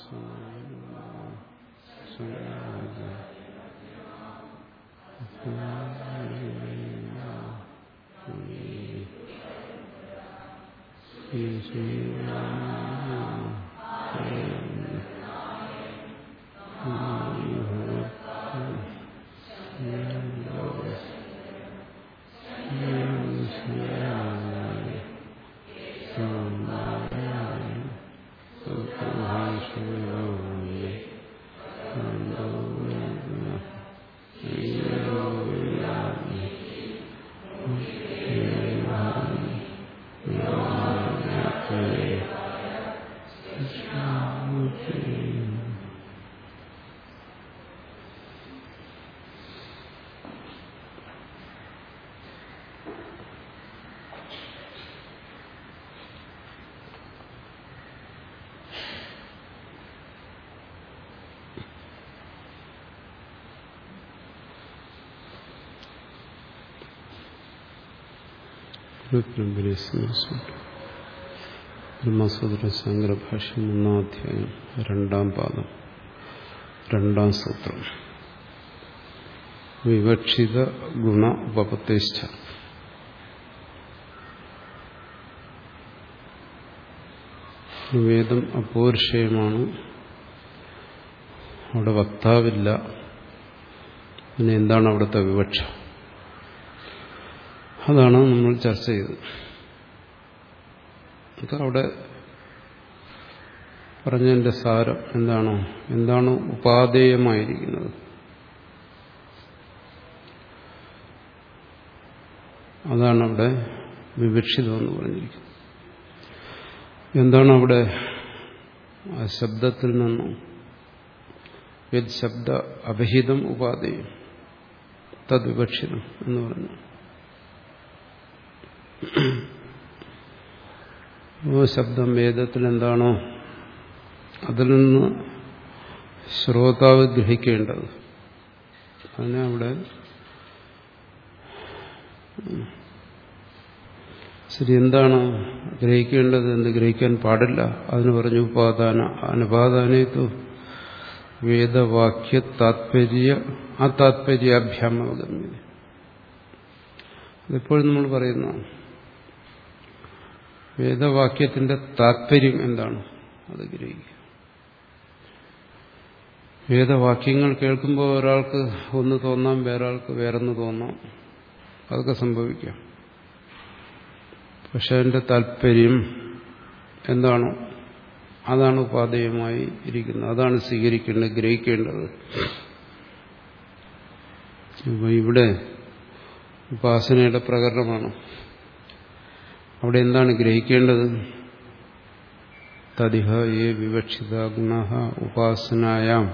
ബ്രഹ്മസൂത്ര ശങ്കരഭാഷ്യം ഒന്നാം അധ്യായം രണ്ടാം പാദം രണ്ടാം സൂത്രം വിവക്ഷിത ഗുണ ഉപപത്തേഷ്ഠ വേദം അപൗരുഷയമാണ് അവിടെ വക്താവില്ല പിന്നെ എന്താണ് അവിടുത്തെ വിവക്ഷ അതാണ് നമ്മൾ ചർച്ച ചെയ്തത് അവിടെ പറഞ്ഞതിന്റെ സാരം എന്താണോ എന്താണ് ഉപാധേയമായിരിക്കുന്നത് അതാണ് അവിടെ വിവക്ഷിതമെന്ന് പറഞ്ഞിരിക്കുന്നത് എന്താണ് അവിടെ ആ ശബ്ദത്തിൽ നിന്നും യത് ശബ്ദ അഭിഹിതം ഉപാധേയം തദ്വിവക്ഷിതം എന്ന് പറഞ്ഞു ശബ്ദം വേദത്തിൽ എന്താണോ അതിൽ നിന്ന് ശ്രോതാവ് ഗ്രഹിക്കേണ്ടത് അതിനെ അവിടെ ശരി എന്താണ് ഗ്രഹിക്കേണ്ടത് എന്ന് ഗ്രഹിക്കാൻ പാടില്ല അതിന് പറഞ്ഞു ഉപാദാന അനുപാദാനേത്തു വേദവാക്യ താത്പര്യ ആ താത്പര്യാഭ്യാമഗമ്യത അതിപ്പോഴും നമ്മൾ പറയുന്ന വേദവാക്യത്തിന്റെ താത്പര്യം എന്താണ് അത് ഗ്രഹിക്കുക വേദവാക്യങ്ങൾ കേൾക്കുമ്പോൾ ഒരാൾക്ക് ഒന്ന് തോന്നാം വേറൊരാൾക്ക് വേറൊന്ന് തോന്നാം അതൊക്കെ സംഭവിക്കാം പക്ഷെ അതിന്റെ താല്പര്യം എന്താണോ അതാണ് ഉപാധേയമായി ഇരിക്കുന്നത് അതാണ് സ്വീകരിക്കേണ്ടത് ഗ്രഹിക്കേണ്ടത് അപ്പോൾ ഇവിടെ ഉപാസനയുടെ പ്രകടനമാണ് അവിടെ എന്താണ് ഗ്രഹിക്കേണ്ടത് തദിഹ ഏ വിവക്ഷിത ഗുണ ഉപാസനായാം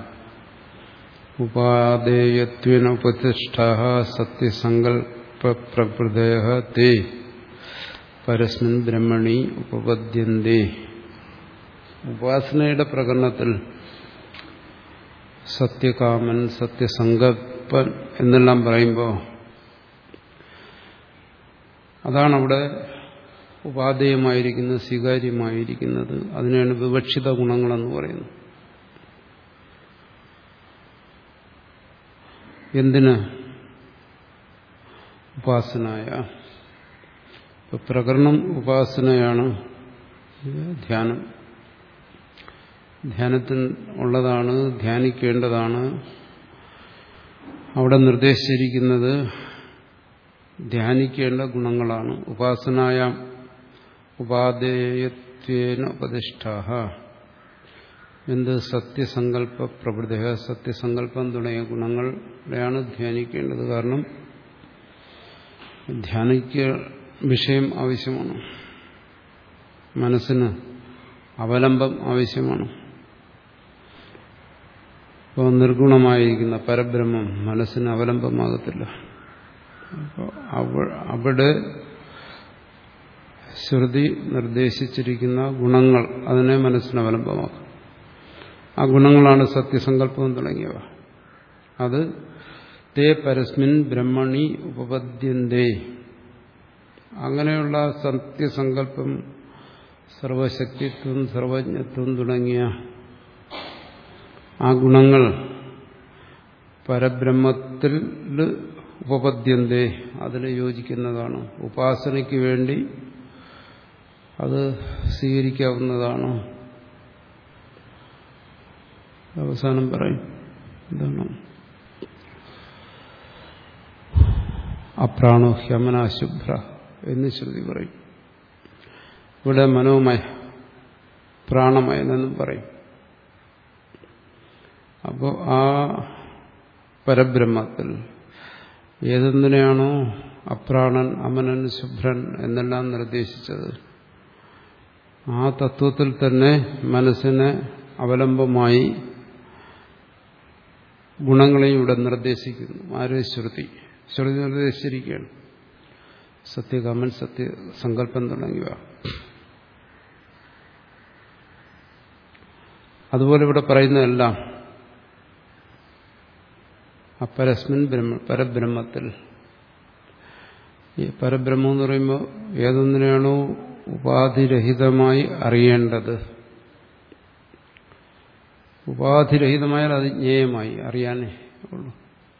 ഉപാദേയത്വേന ഉപതിഷ്ഠ സത്യസങ്കല്പ പ്രകൃതയ തേ പരസ്മിൻ ബ്രഹ്മണി ഉപപദ്യന്തേ ഉപാസനയുടെ പ്രകടനത്തിൽ സത്യകാമൻ സത്യസങ്കല്പൻ എന്നെല്ലാം പറയുമ്പോൾ അതാണ് അവിടെ ഉപാധേയമായിരിക്കുന്നത് സ്വീകാര്യമായിരിക്കുന്നത് അതിനെയാണ് വിവക്ഷിത ഗുണങ്ങളെന്ന് പറയുന്നത് എന്തിന് ഉപാസനായ ഇപ്പൊ പ്രകരണം ഉപാസനയാണ് ധ്യാനം ധ്യാനത്തിൽ ഉള്ളതാണ് ധ്യാനിക്കേണ്ടതാണ് അവിടെ നിർദ്ദേശിച്ചിരിക്കുന്നത് ധ്യാനിക്കേണ്ട ഗുണങ്ങളാണ് ഉപാസനായ ഉപാധേയത്വേന ഉപദിഷ്ടാഹ എന്ത് സത്യസങ്കല്പ പ്രവൃത്തി സത്യസങ്കല്പം തുടങ്ങിയ ഗുണങ്ങളെയാണ് ധ്യാനിക്കേണ്ടത് കാരണം ധ്യാനിക്ക വിഷയം ആവശ്യമാണ് മനസ്സിന് അവലംബം ആവശ്യമാണ് ഇപ്പോൾ നിർഗുണമായിരിക്കുന്ന പരബ്രഹ്മം മനസ്സിന് അവലംബമാകത്തില്ല അപ്പോൾ അവിടെ ശ്രുതി നിർദ്ദേശിച്ചിരിക്കുന്ന ഗുണങ്ങൾ അതിനെ മനസ്സിന് അവലംബമാക്കും ആ ഗുണങ്ങളാണ് സത്യസങ്കല്പം തുടങ്ങിയവ അത് തേ പരസ്മിൻ ബ്രഹ്മണി ഉപപദ്യന്തേ അങ്ങനെയുള്ള സത്യസങ്കല്പം സർവശക്തിത്വം സർവജ്ഞത്വം തുടങ്ങിയ ആ ഗുണങ്ങൾ പരബ്രഹ്മത്തിൽ ഉപപദ്യന്തേ അതിൽ യോജിക്കുന്നതാണ് ഉപാസനയ്ക്ക് വേണ്ടി അത് സ്വീകരിക്കാവുന്നതാണ് അവസാനം പറയും എന്താണ് അപ്രാണോ ഹ്യമനാശുഭ്ര എന്ന് ശ്രുതി പറയും ഇവിടെ മനോമയ പ്രാണമയനെന്നും പറയും അപ്പോൾ ആ പരബ്രഹ്മത്തിൽ ഏതെന്തിനെയാണോ അപ്രാണൻ അമനൻ ശുഭ്രൻ എന്നെല്ലാം നിർദ്ദേശിച്ചത് ആ തത്വത്തിൽ തന്നെ മനസ്സിനെ അവലംബമായി ഗുണങ്ങളെയും ഇവിടെ നിർദ്ദേശിക്കുന്നു ആര് ശ്രുതി ശ്രുതി നിർദ്ദേശിച്ചിരിക്കുകയാണ് സത്യകാമൻ സത്യസങ്കല്പം തുടങ്ങിയവ അതുപോലെ ഇവിടെ പറയുന്നതെല്ലാം ആ പരസ്മിൻ ബ്രഹ്മ പരബ്രഹ്മത്തിൽ ഈ പരബ്രഹ്മം എന്ന് പറയുമ്പോൾ ഏതൊന്നിനെയാണോ ഉപാധിരഹിതമായി അറിയേണ്ടത് ഉപാധിരഹിതമായാൽ അത് ജ്ഞേയമായി അറിയാനേ ഉള്ളൂ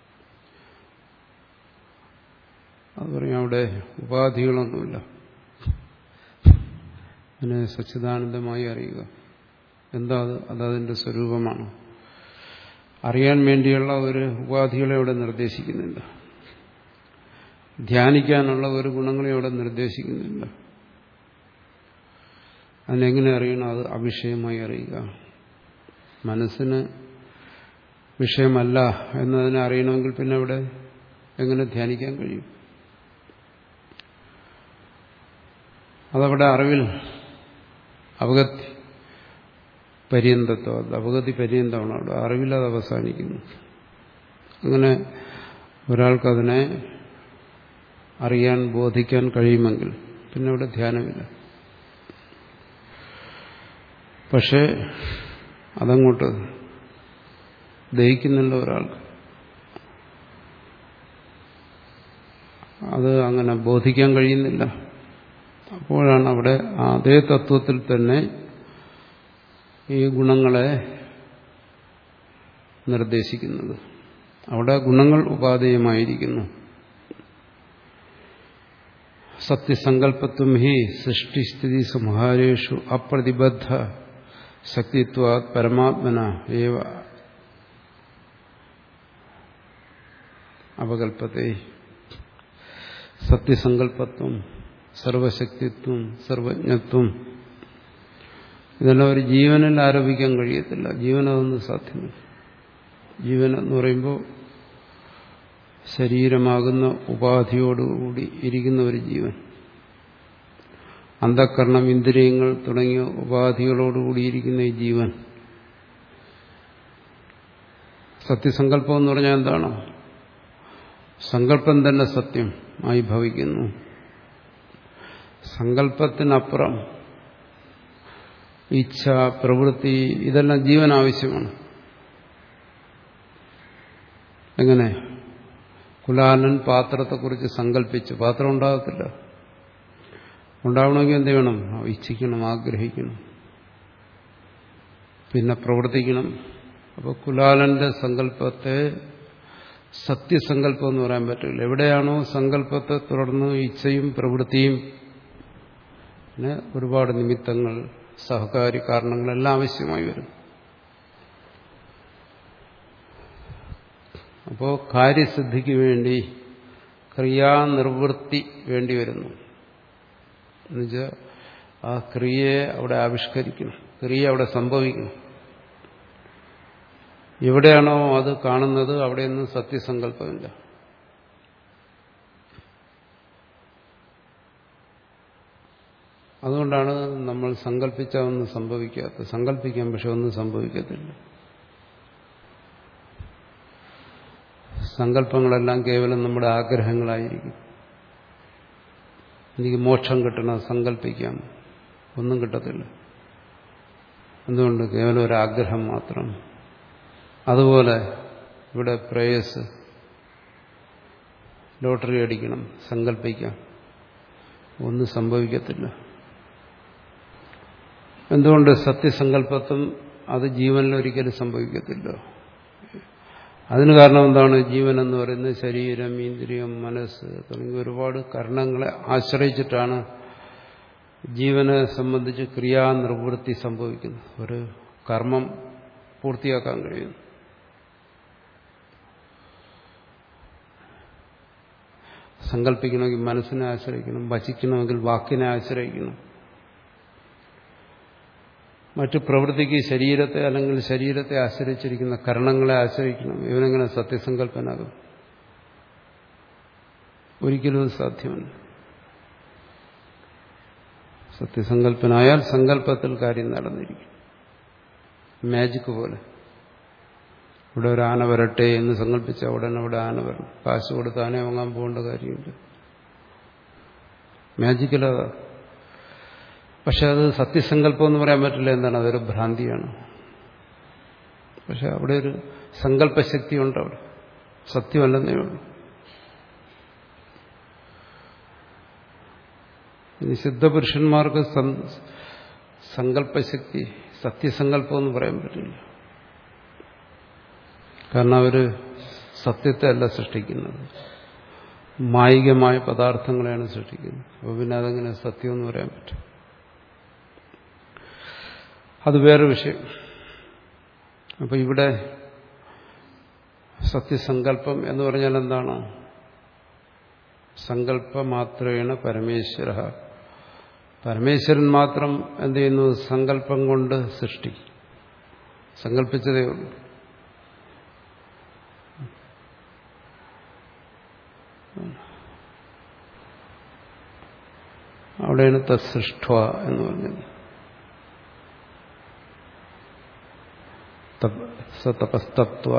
അത് പറയും അവിടെ ഉപാധികളൊന്നുമില്ല അതിനെ സച്ചിദാനന്ദമായി അറിയുക എന്താ അത് അതതിൻ്റെ സ്വരൂപമാണ് അറിയാൻ വേണ്ടിയുള്ള ഒരു ഉപാധികളെ അവിടെ നിർദ്ദേശിക്കുന്നില്ല ധ്യാനിക്കാനുള്ള ഒരു ഗുണങ്ങളെ അവിടെ നിർദ്ദേശിക്കുന്നില്ല അതിനെങ്ങനെ അറിയണം അത് അവിഷയമായി അറിയുക മനസ്സിന് വിഷയമല്ല എന്നതിനെ അറിയണമെങ്കിൽ പിന്നെ അവിടെ എങ്ങനെ ധ്യാനിക്കാൻ കഴിയും അതവിടെ അറിവിൽ അവഗതി പര്യന്തത്വം അത് അവഗതി പര്യന്തമാണ് അവിടെ അറിവിൽ അത് അവസാനിക്കുന്നു അങ്ങനെ ഒരാൾക്കതിനെ അറിയാൻ ബോധിക്കാൻ കഴിയുമെങ്കിൽ പിന്നെ അവിടെ ധ്യാനമില്ല പക്ഷേ അതങ്ങോട്ട് ദഹിക്കുന്നില്ല ഒരാൾക്ക് അത് അങ്ങനെ ബോധിക്കാൻ കഴിയുന്നില്ല അപ്പോഴാണ് അവിടെ അതേ തത്വത്തിൽ തന്നെ ഈ ഗുണങ്ങളെ നിർദ്ദേശിക്കുന്നത് അവിടെ ഗുണങ്ങൾ ഉപാധേയമായിരിക്കുന്നു സത്യസങ്കല്പത്വം ഹി സൃഷ്ടിസ്ഥിതി സംഹാരേഷു അപ്രതിബദ്ധ ശക്തിത്വാ പരമാത്മന ഏവ അപകൽപ്പത്തെ സത്യസങ്കല്പത്വം സർവശക്തിത്വം സർവജ്ഞത്വം ഇതെല്ലാം ഒരു ജീവനിൽ ആരോപിക്കാൻ കഴിയത്തില്ല ജീവനതൊന്നും സാധ്യമല്ല ജീവൻ എന്ന് പറയുമ്പോൾ ശരീരമാകുന്ന ഉപാധിയോടുകൂടി ഇരിക്കുന്ന ഒരു ജീവൻ അന്ധക്കരണം ഇന്ദ്രിയങ്ങൾ തുടങ്ങിയ ഉപാധികളോടുകൂടിയിരിക്കുന്ന ഈ ജീവൻ സത്യസങ്കല്പം എന്ന് പറഞ്ഞാൽ എന്താണ് സങ്കല്പം തന്നെ സത്യം ആയി ഭവിക്കുന്നു സങ്കല്പത്തിനപ്പുറം ഇച്ഛ പ്രവൃത്തി ഇതെല്ലാം ജീവൻ ആവശ്യമാണ് എങ്ങനെ കുലാലൻ പാത്രത്തെക്കുറിച്ച് സങ്കല്പിച്ചു പാത്രം ഉണ്ടാകത്തില്ല ഉണ്ടാവണമെങ്കിൽ എന്ത് വേണം ഇച്ഛിക്കണം ആഗ്രഹിക്കണം പിന്നെ പ്രവർത്തിക്കണം അപ്പോൾ കുലാലന്റെ സങ്കല്പത്തെ സത്യസങ്കല്പം എന്ന് പറയാൻ പറ്റില്ല എവിടെയാണോ സങ്കല്പത്തെ തുടർന്ന് ഇച്ഛയും പ്രവൃത്തിയും പിന്നെ ഒരുപാട് നിമിത്തങ്ങൾ സഹകാരി കാരണങ്ങളെല്ലാം ആവശ്യമായി വരും അപ്പോൾ കാര്യസിദ്ധിക്ക് വേണ്ടി ക്രിയാനിർവൃത്തി വേണ്ടി വരുന്നു എന്നുവെച്ചാൽ ആ ക്രിയയെ അവിടെ ആവിഷ്കരിക്കണം ക്രിയ അവിടെ സംഭവിക്കണം എവിടെയാണോ അത് കാണുന്നത് അവിടെയൊന്നും സത്യസങ്കല്പമില്ല അതുകൊണ്ടാണ് നമ്മൾ സങ്കല്പിച്ച ഒന്നും സംഭവിക്കാത്തത് സങ്കല്പിക്കാൻ പക്ഷെ ഒന്നും സംഭവിക്കത്തില്ല സങ്കല്പങ്ങളെല്ലാം കേവലം നമ്മുടെ ആഗ്രഹങ്ങളായിരിക്കും എനിക്ക് മോക്ഷം കിട്ടണം സങ്കല്പിക്കാം ഒന്നും കിട്ടത്തില്ല എന്തുകൊണ്ട് കേവലം ഒരു ആഗ്രഹം മാത്രം അതുപോലെ ഇവിടെ പ്രേയസ് ലോട്ടറി അടിക്കണം സങ്കല്പിക്കാം ഒന്നും സംഭവിക്കത്തില്ല എന്തുകൊണ്ട് സത്യസങ്കല്പത്വം അത് ജീവനിൽ ഒരിക്കലും സംഭവിക്കത്തില്ല അതിന് കാരണം എന്താണ് ജീവൻ എന്ന് പറയുന്നത് ശരീരം ഇന്ദ്രിയം മനസ്സ് തുടങ്ങി ഒരുപാട് കരണങ്ങളെ ആശ്രയിച്ചിട്ടാണ് ജീവനെ സംബന്ധിച്ച് ക്രിയാനിർവൃത്തി സംഭവിക്കുന്നത് ഒരു കർമ്മം പൂർത്തിയാക്കാൻ കഴിയുന്നു സങ്കല്പിക്കണമെങ്കിൽ മനസ്സിനെ ആശ്രയിക്കണം വചിക്കണമെങ്കിൽ വാക്കിനെ ആശ്രയിക്കണം മറ്റു പ്രവൃത്തിക്ക് ശരീരത്തെ അല്ലെങ്കിൽ ശരീരത്തെ ആശ്രയിച്ചിരിക്കുന്ന കരണങ്ങളെ ആശ്രയിക്കണം ഇവനെങ്ങനെ സത്യസങ്കല്പനാകും ഒരിക്കലും അത് സാധ്യമല്ല സത്യസങ്കല്പനായാൽ സങ്കല്പത്തിൽ കാര്യം നടന്നിരിക്കും മാജിക് പോലെ ഇവിടെ ഒരു ആന വരട്ടെ എന്ന് സങ്കല്പിച്ച ഉടനെ അവിടെ ആന വരണം കാശ് കൊടുത്ത് ആനയെ വാങ്ങാൻ പോകേണ്ട കാര്യമില്ല മാജിക്കലതാ പക്ഷെ അത് സത്യസങ്കല്പം എന്ന് പറയാൻ പറ്റില്ല എന്താണ് അതൊരു ഭ്രാന്തിയാണ് പക്ഷെ അവിടെ ഒരു സങ്കല്പശക്തി ഉണ്ട് അവിടെ സത്യമല്ലെന്നേ ഉള്ളൂ ഇനി സിദ്ധപുരുഷന്മാർക്ക് സങ്കല്പശക്തി സത്യസങ്കല്പം എന്ന് പറയാൻ പറ്റില്ല കാരണം അവര് സത്യത്തെ അല്ല സൃഷ്ടിക്കുന്നത് മായികമായ പദാർത്ഥങ്ങളെയാണ് സൃഷ്ടിക്കുന്നത് അപ്പോൾ പിന്നെ അതെങ്ങനെ സത്യം എന്ന് പറയാൻ പറ്റും അത് വേറെ വിഷയം അപ്പൊ ഇവിടെ സത്യസങ്കല്പം എന്ന് പറഞ്ഞാൽ എന്താണ് സങ്കല്പമാത്രേണ പരമേശ്വര പരമേശ്വരൻ മാത്രം എന്ത് ചെയ്യുന്നു സങ്കല്പം കൊണ്ട് സൃഷ്ടി സങ്കല്പിച്ചതേ ഉള്ളൂ അവിടെയാണ് തത്സൃഷ്ട എന്ന് പറഞ്ഞത് സതപസ്തത്വ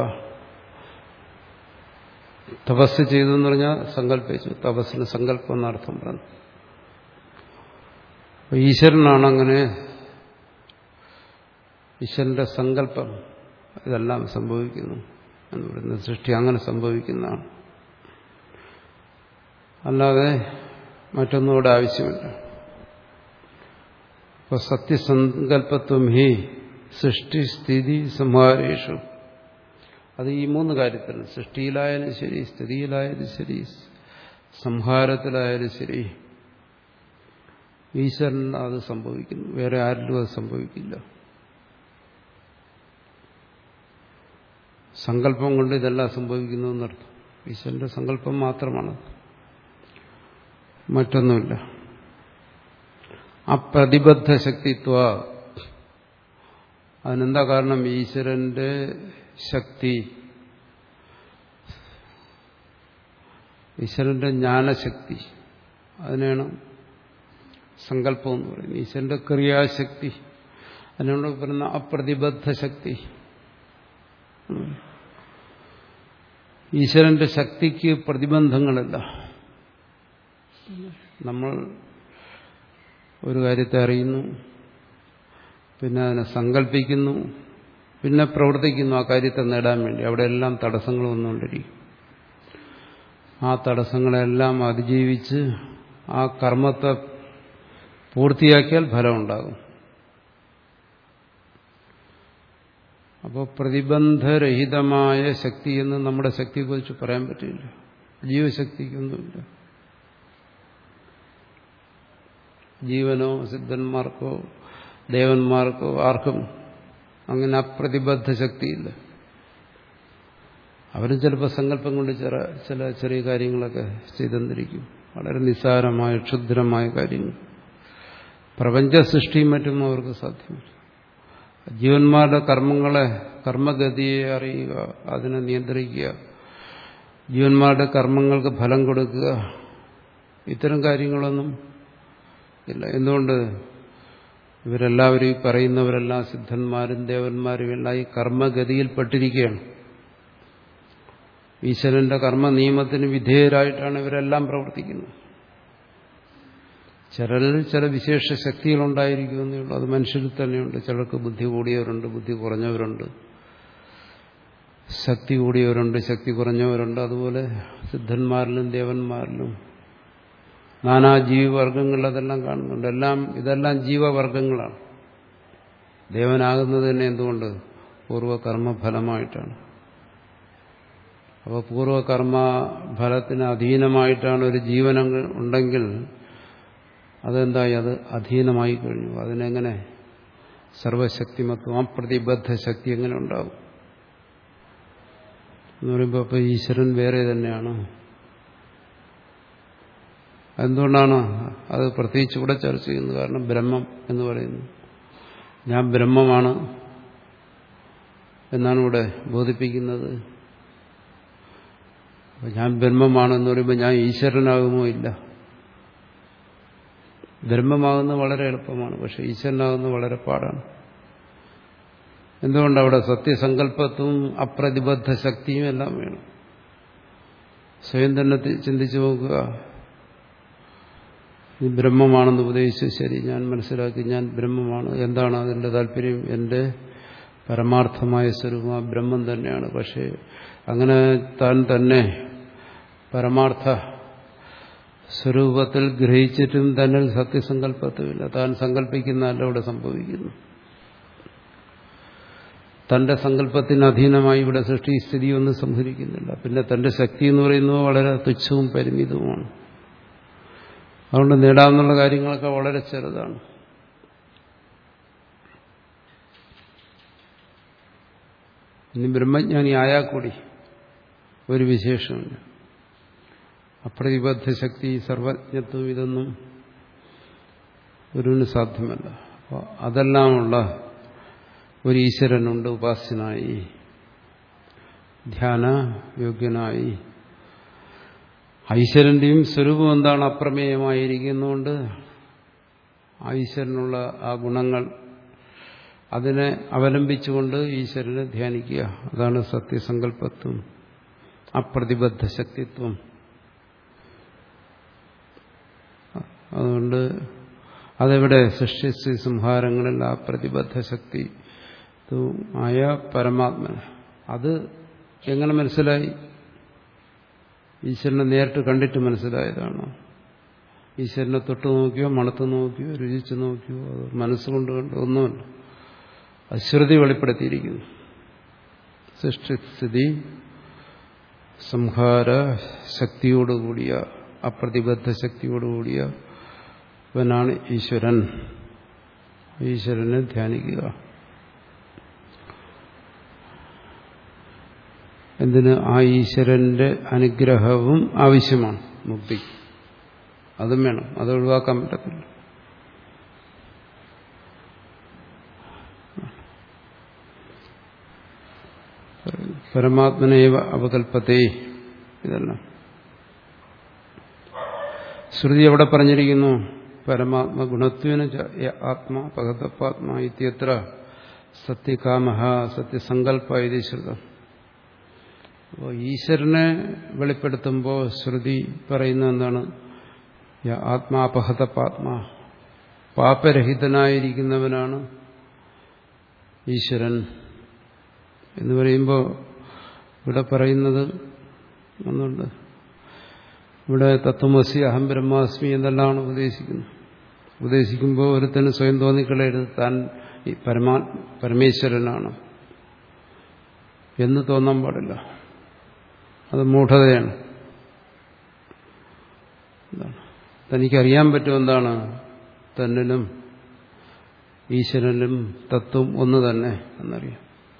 തപസ് ചെയ്തു എന്ന് പറഞ്ഞാൽ സങ്കല്പിച്ചു തപസ്സിന് സങ്കല്പം എന്നർത്ഥം പറഞ്ഞു ഈശ്വരനാണ് അങ്ങനെ ഈശ്വരന്റെ സങ്കല്പം ഇതെല്ലാം സംഭവിക്കുന്നു എന്ന് പറയുന്നത് സൃഷ്ടി അങ്ങനെ സംഭവിക്കുന്നതാണ് അല്ലാതെ മറ്റൊന്നും ഇവിടെ ആവശ്യമില്ല അപ്പോൾ സത്യസങ്കല്പത്വം ഹി സൃഷ്ടി സ്ഥിതി സംഹാരേഷു അത് ഈ മൂന്ന് കാര്യത്തിൽ സൃഷ്ടിയിലായാലും ശരി സ്ഥിതിയിലായാലും ശരി സംഹാരത്തിലായാലും ശരി ഈശ്വരൻ അത് സംഭവിക്കുന്നു വേറെ ആരിലും അത് സംഭവിക്കില്ല സങ്കല്പം കൊണ്ട് ഇതെല്ലാം സംഭവിക്കുന്നു എന്നർത്ഥം ഈശ്വരന്റെ സങ്കല്പം മാത്രമാണ് മറ്റൊന്നുമില്ല അപ്രതിബദ്ധ ശക്തിത്വ അതിനെന്താ കാരണം ഈശ്വരന്റെ ശക്തി ഈശ്വരന്റെ ജ്ഞാനശക്തി അതിനാണ് സങ്കല്പം എന്ന് പറയുന്നത് ഈശ്വരന്റെ ക്രിയാശക്തി അതിനോട് പറയുന്ന അപ്രതിബദ്ധ ശക്തി ഈശ്വരന്റെ ശക്തിക്ക് പ്രതിബന്ധങ്ങളില്ല നമ്മൾ ഒരു കാര്യത്തെ അറിയുന്നു പിന്നെ അതിനെ സങ്കല്പിക്കുന്നു പിന്നെ പ്രവർത്തിക്കുന്നു ആ കാര്യത്തെ നേടാൻ വേണ്ടി അവിടെയെല്ലാം തടസ്സങ്ങൾ വന്നുകൊണ്ടിരിക്കും ആ തടസ്സങ്ങളെല്ലാം അതിജീവിച്ച് ആ കർമ്മത്തെ പൂർത്തിയാക്കിയാൽ ഫലമുണ്ടാകും അപ്പോൾ പ്രതിബന്ധരഹിതമായ ശക്തി എന്ന് നമ്മുടെ ശക്തിയെക്കുറിച്ച് പറയാൻ പറ്റില്ല ജീവശക്തിക്കൊന്നുമില്ല ജീവനോ സിദ്ധന്മാർക്കോ ദേവന്മാർക്കോ ആർക്കും അങ്ങനെ അപ്രതിബദ്ധ ശക്തിയില്ല അവരും ചിലപ്പോൾ സങ്കല്പം കൊണ്ട് ചില ചില ചെറിയ കാര്യങ്ങളൊക്കെ ചെയ്തെന്നിരിക്കും വളരെ നിസ്സാരമായ ക്ഷുദ്രമായ കാര്യങ്ങൾ പ്രപഞ്ച സൃഷ്ടിയും മറ്റും അവർക്ക് സാധ്യമല്ല ജീവന്മാരുടെ കർമ്മങ്ങളെ കർമ്മഗതിയെ അറിയുക അതിനെ നിയന്ത്രിക്കുക ജീവന്മാരുടെ കർമ്മങ്ങൾക്ക് ഫലം കൊടുക്കുക ഇത്തരം കാര്യങ്ങളൊന്നും ഇല്ല എന്തുകൊണ്ട് ഇവരെല്ലാവരും ഈ പറയുന്നവരെല്ലാം സിദ്ധന്മാരും ദേവന്മാരും എല്ലാം ഈ കർമ്മഗതിയിൽപ്പെട്ടിരിക്കുകയാണ് ഈശ്വരന്റെ കർമ്മ നിയമത്തിന് വിധേയരായിട്ടാണ് ഇവരെല്ലാം പ്രവർത്തിക്കുന്നത് ചിലരിൽ ചില വിശേഷ ശക്തികളുണ്ടായിരിക്കുമെന്നേ ഉള്ളൂ അത് മനുഷ്യരിൽ തന്നെയുണ്ട് ചിലർക്ക് ബുദ്ധി കൂടിയവരുണ്ട് ബുദ്ധി കുറഞ്ഞവരുണ്ട് ശക്തി കൂടിയവരുണ്ട് ശക്തി കുറഞ്ഞവരുണ്ട് അതുപോലെ സിദ്ധന്മാരിലും ദേവന്മാരിലും നാനാ ജീവിവർഗങ്ങൾ അതെല്ലാം കാണുന്നുണ്ട് എല്ലാം ഇതെല്ലാം ജീവവർഗങ്ങളാണ് ദേവനാകുന്നത് തന്നെ എന്തുകൊണ്ട് പൂർവ്വകർമ്മഫലമായിട്ടാണ് അപ്പോൾ പൂർവ്വകർമ്മ ഫലത്തിന് അധീനമായിട്ടാണ് ഒരു ജീവനം ഉണ്ടെങ്കിൽ അതെന്തായി അത് അധീനമായി കഴിഞ്ഞു അതിനെങ്ങനെ സർവശക്തിമത്വം അപ്രതിബദ്ധ ശക്തി എങ്ങനെ ഉണ്ടാകും എന്ന് പറയുമ്പോൾ അപ്പോൾ ഈശ്വരൻ വേറെ തന്നെയാണ് എന്തുകൊണ്ടാണ് അത് പ്രത്യേകിച്ച് ഇവിടെ ചർച്ച ചെയ്യുന്നത് കാരണം ബ്രഹ്മം എന്ന് പറയുന്നു ഞാൻ ബ്രഹ്മമാണ് എന്നാണ് ഇവിടെ ബോധിപ്പിക്കുന്നത് ഞാൻ ബ്രഹ്മമാണെന്ന് പറയുമ്പോൾ ഞാൻ ഈശ്വരനാകുമോ ഇല്ല ബ്രഹ്മമാകുന്നത് വളരെ എളുപ്പമാണ് പക്ഷെ ഈശ്വരനാകുന്നത് വളരെ പാടാണ് എന്തുകൊണ്ട് അവിടെ സത്യസങ്കല്പത്വവും അപ്രതിബദ്ധ ശക്തിയും എല്ലാം വേണം സ്വയം തന്നെ ചിന്തിച്ചു നോക്കുക ഈ ബ്രഹ്മമാണെന്ന് ഉപദേശിച്ചു ശരി ഞാൻ മനസ്സിലാക്കി ഞാൻ ബ്രഹ്മമാണ് എന്താണ് അതിൻ്റെ താല്പര്യം എൻ്റെ പരമാർത്ഥമായ സ്വരൂപം ആ ബ്രഹ്മം തന്നെയാണ് പക്ഷേ അങ്ങനെ താൻ തന്നെ പരമാർത്ഥ സ്വരൂപത്തിൽ ഗ്രഹിച്ചിട്ടും തന്നെ സത്യസങ്കല്പത്വമില്ല താൻ സങ്കല്പിക്കുന്നതല്ല ഇവിടെ സംഭവിക്കുന്നു തന്റെ സങ്കല്പത്തിന് അധീനമായി ഇവിടെ സൃഷ്ടി സ്ഥിതിയൊന്നും സംഭവിക്കുന്നില്ല പിന്നെ തന്റെ ശക്തി എന്ന് പറയുന്നത് വളരെ തുച്ഛവും പരിമിതവുമാണ് അതുകൊണ്ട് നേടാവുന്ന കാര്യങ്ങളൊക്കെ വളരെ ചെറുതാണ് ഇനി ബ്രഹ്മജ്ഞാനി ആയാൽ കൂടി ഒരു വിശേഷമില്ല അപ്രതിബദ്ധ ശക്തി സർവജ്ഞത്വം ഇതൊന്നും ഗുരുവിന് സാധ്യമല്ല അപ്പോൾ അതെല്ലാമുള്ള ഒരു ഈശ്വരനുണ്ട് ഉപാസ്യനായി ധ്യാന യോഗ്യനായി ഈശ്വരന്റെയും സ്വരൂപം എന്താണ് അപ്രമേയമായിരിക്കുന്നതുകൊണ്ട് ഈശ്വരനുള്ള ആ ഗുണങ്ങൾ അതിനെ അവലംബിച്ചുകൊണ്ട് ഈശ്വരനെ ധ്യാനിക്കുക അതാണ് സത്യസങ്കല്പത്വം അപ്രതിബദ്ധ ശക്തിത്വം അതുകൊണ്ട് അതെവിടെ സൃഷ്ടിസ്ഥിതി സംഹാരങ്ങളിൽ ആ പ്രതിബദ്ധ ശക്തി ആയ പരമാത്മന അത് എങ്ങനെ മനസ്സിലായി ഈശ്വരനെ നേരിട്ട് കണ്ടിട്ട് മനസ്സിലായതാണോ ഈശ്വരനെ തൊട്ട് നോക്കിയോ മണത്ത് നോക്കിയോ രുചിച്ചു നോക്കിയോ അത് മനസ്സുകൊണ്ട് കണ്ടോ ഒന്നുമല്ല അശ്രുതി വെളിപ്പെടുത്തിയിരിക്കുന്നു സൃഷ്ടിസ്ഥിതി സംഹാര ശക്തിയോടുകൂടിയ അപ്രതിബദ്ധ ശക്തിയോടുകൂടിയ ഇവനാണ് ഈശ്വരൻ ഈശ്വരനെ ധ്യാനിക്കുക എന്തിന് ആ ഈശ്വരന്റെ അനുഗ്രഹവും ആവശ്യമാണ് മുക്തി അതും വേണം അത് ഒഴിവാക്കാൻ പറ്റത്തില്ല പരമാത്മനേവ അവകൽപ്പത്തെ ഇതെല്ലാം ശ്രുതി എവിടെ പറഞ്ഞിരിക്കുന്നു പരമാത്മ ഗുണത്വന ആത്മാ പകതപ്പാത്മാ ഇത്യത്ര സത്യകാമ സത്യസങ്കല്പ ഇത് ശ്രുതം അപ്പോൾ ഈശ്വരനെ വെളിപ്പെടുത്തുമ്പോൾ ശ്രുതി പറയുന്ന എന്താണ് ആത്മാപഹതപ്പാത്മാ പാപരഹിതനായിരിക്കുന്നവനാണ് ഈശ്വരൻ എന്ന് പറയുമ്പോൾ ഇവിടെ പറയുന്നത് ഒന്നുണ്ട് ഇവിടെ തത്വമസി അഹം ബ്രഹ്മാസ്മി എന്നെല്ലാമാണ് ഉപദേശിക്കുന്നത് ഉപദേശിക്കുമ്പോൾ ഒരുത്തന് സ്വയം തോന്നിക്കളയരുത് താൻ ഈ പരമാ പരമേശ്വരനാണ് എന്ന് തോന്നാൻ പാടില്ല അത് മൂഢതയാണ് തനിക്കറിയാൻ പറ്റും എന്താണ് തന്നിലും ഈശ്വരനിലും തത്വം ഒന്ന് തന്നെ എന്നറിയാം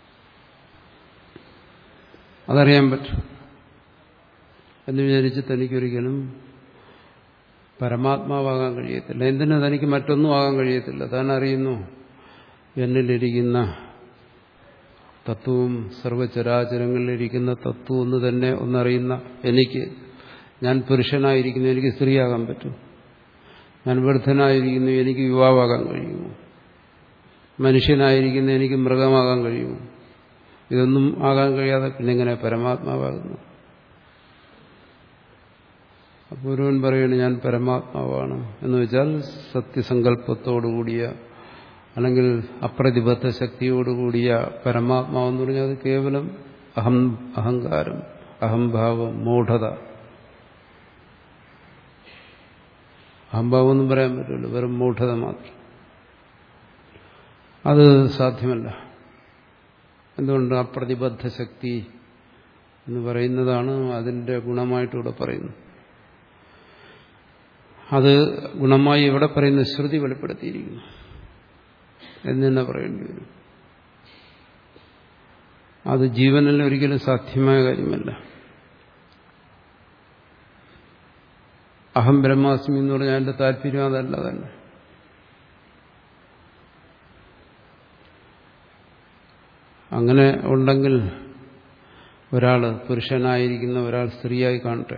അതറിയാൻ പറ്റും എന്ന് വിചാരിച്ച് തനിക്കൊരിക്കലും പരമാത്മാവാകാൻ കഴിയത്തില്ല എന്തിനു തനിക്ക് മറ്റൊന്നും ആകാൻ കഴിയത്തില്ല താൻ അറിയുന്നു എന്നിലിരിക്കുന്ന തത്വവും സർവചരാചരങ്ങളിലിരിക്കുന്ന തത്വം ഒന്ന് തന്നെ ഒന്നറിയുന്ന എനിക്ക് ഞാൻ പുരുഷനായിരിക്കുന്നു എനിക്ക് സ്ത്രീയാകാൻ പറ്റും ഞാൻ വൃദ്ധനായിരിക്കുന്നു എനിക്ക് യുവാവാകാൻ കഴിയുമോ മനുഷ്യനായിരിക്കുന്ന എനിക്ക് മൃഗമാകാൻ കഴിയുമോ ഇതൊന്നും ആകാൻ കഴിയാതെ പിന്നെ എങ്ങനെ പരമാത്മാവാകുന്നു അപ്പോൾ ഒരുവൻ പറയുന്നു ഞാൻ പരമാത്മാവാണ് എന്ന് വെച്ചാൽ സത്യസങ്കല്പത്തോടുകൂടിയ അല്ലെങ്കിൽ അപ്രതിബദ്ധ ശക്തിയോടുകൂടിയ പരമാത്മാവെന്ന് പറഞ്ഞാൽ അത് കേവലം അഹം അഹങ്കാരം അഹംഭാവം മൂഢത അഹംഭാവം ഒന്നും പറയാൻ പറ്റില്ല വെറും മൂഢത മാത്രം അത് സാധ്യമല്ല എന്തുകൊണ്ട് അപ്രതിബദ്ധ ശക്തി എന്ന് പറയുന്നതാണ് അതിന്റെ ഗുണമായിട്ട് ഇവിടെ പറയുന്നത് അത് ഗുണമായി ഇവിടെ പറയുന്ന ശ്രുതി വെളിപ്പെടുത്തിയിരിക്കുന്നു എന്ന് തന്നെ പറയേണ്ടി വരും അത് ജീവനിൽ ഒരിക്കലും സാധ്യമായ കാര്യമല്ല അഹം ബ്രഹ്മാസ്മി എന്ന് പറഞ്ഞാൽ അതിന്റെ താല്പര്യം അതല്ല തന്നെ അങ്ങനെ ഉണ്ടെങ്കിൽ ഒരാൾ പുരുഷനായിരിക്കുന്ന ഒരാൾ സ്ത്രീയായി കാണട്ടെ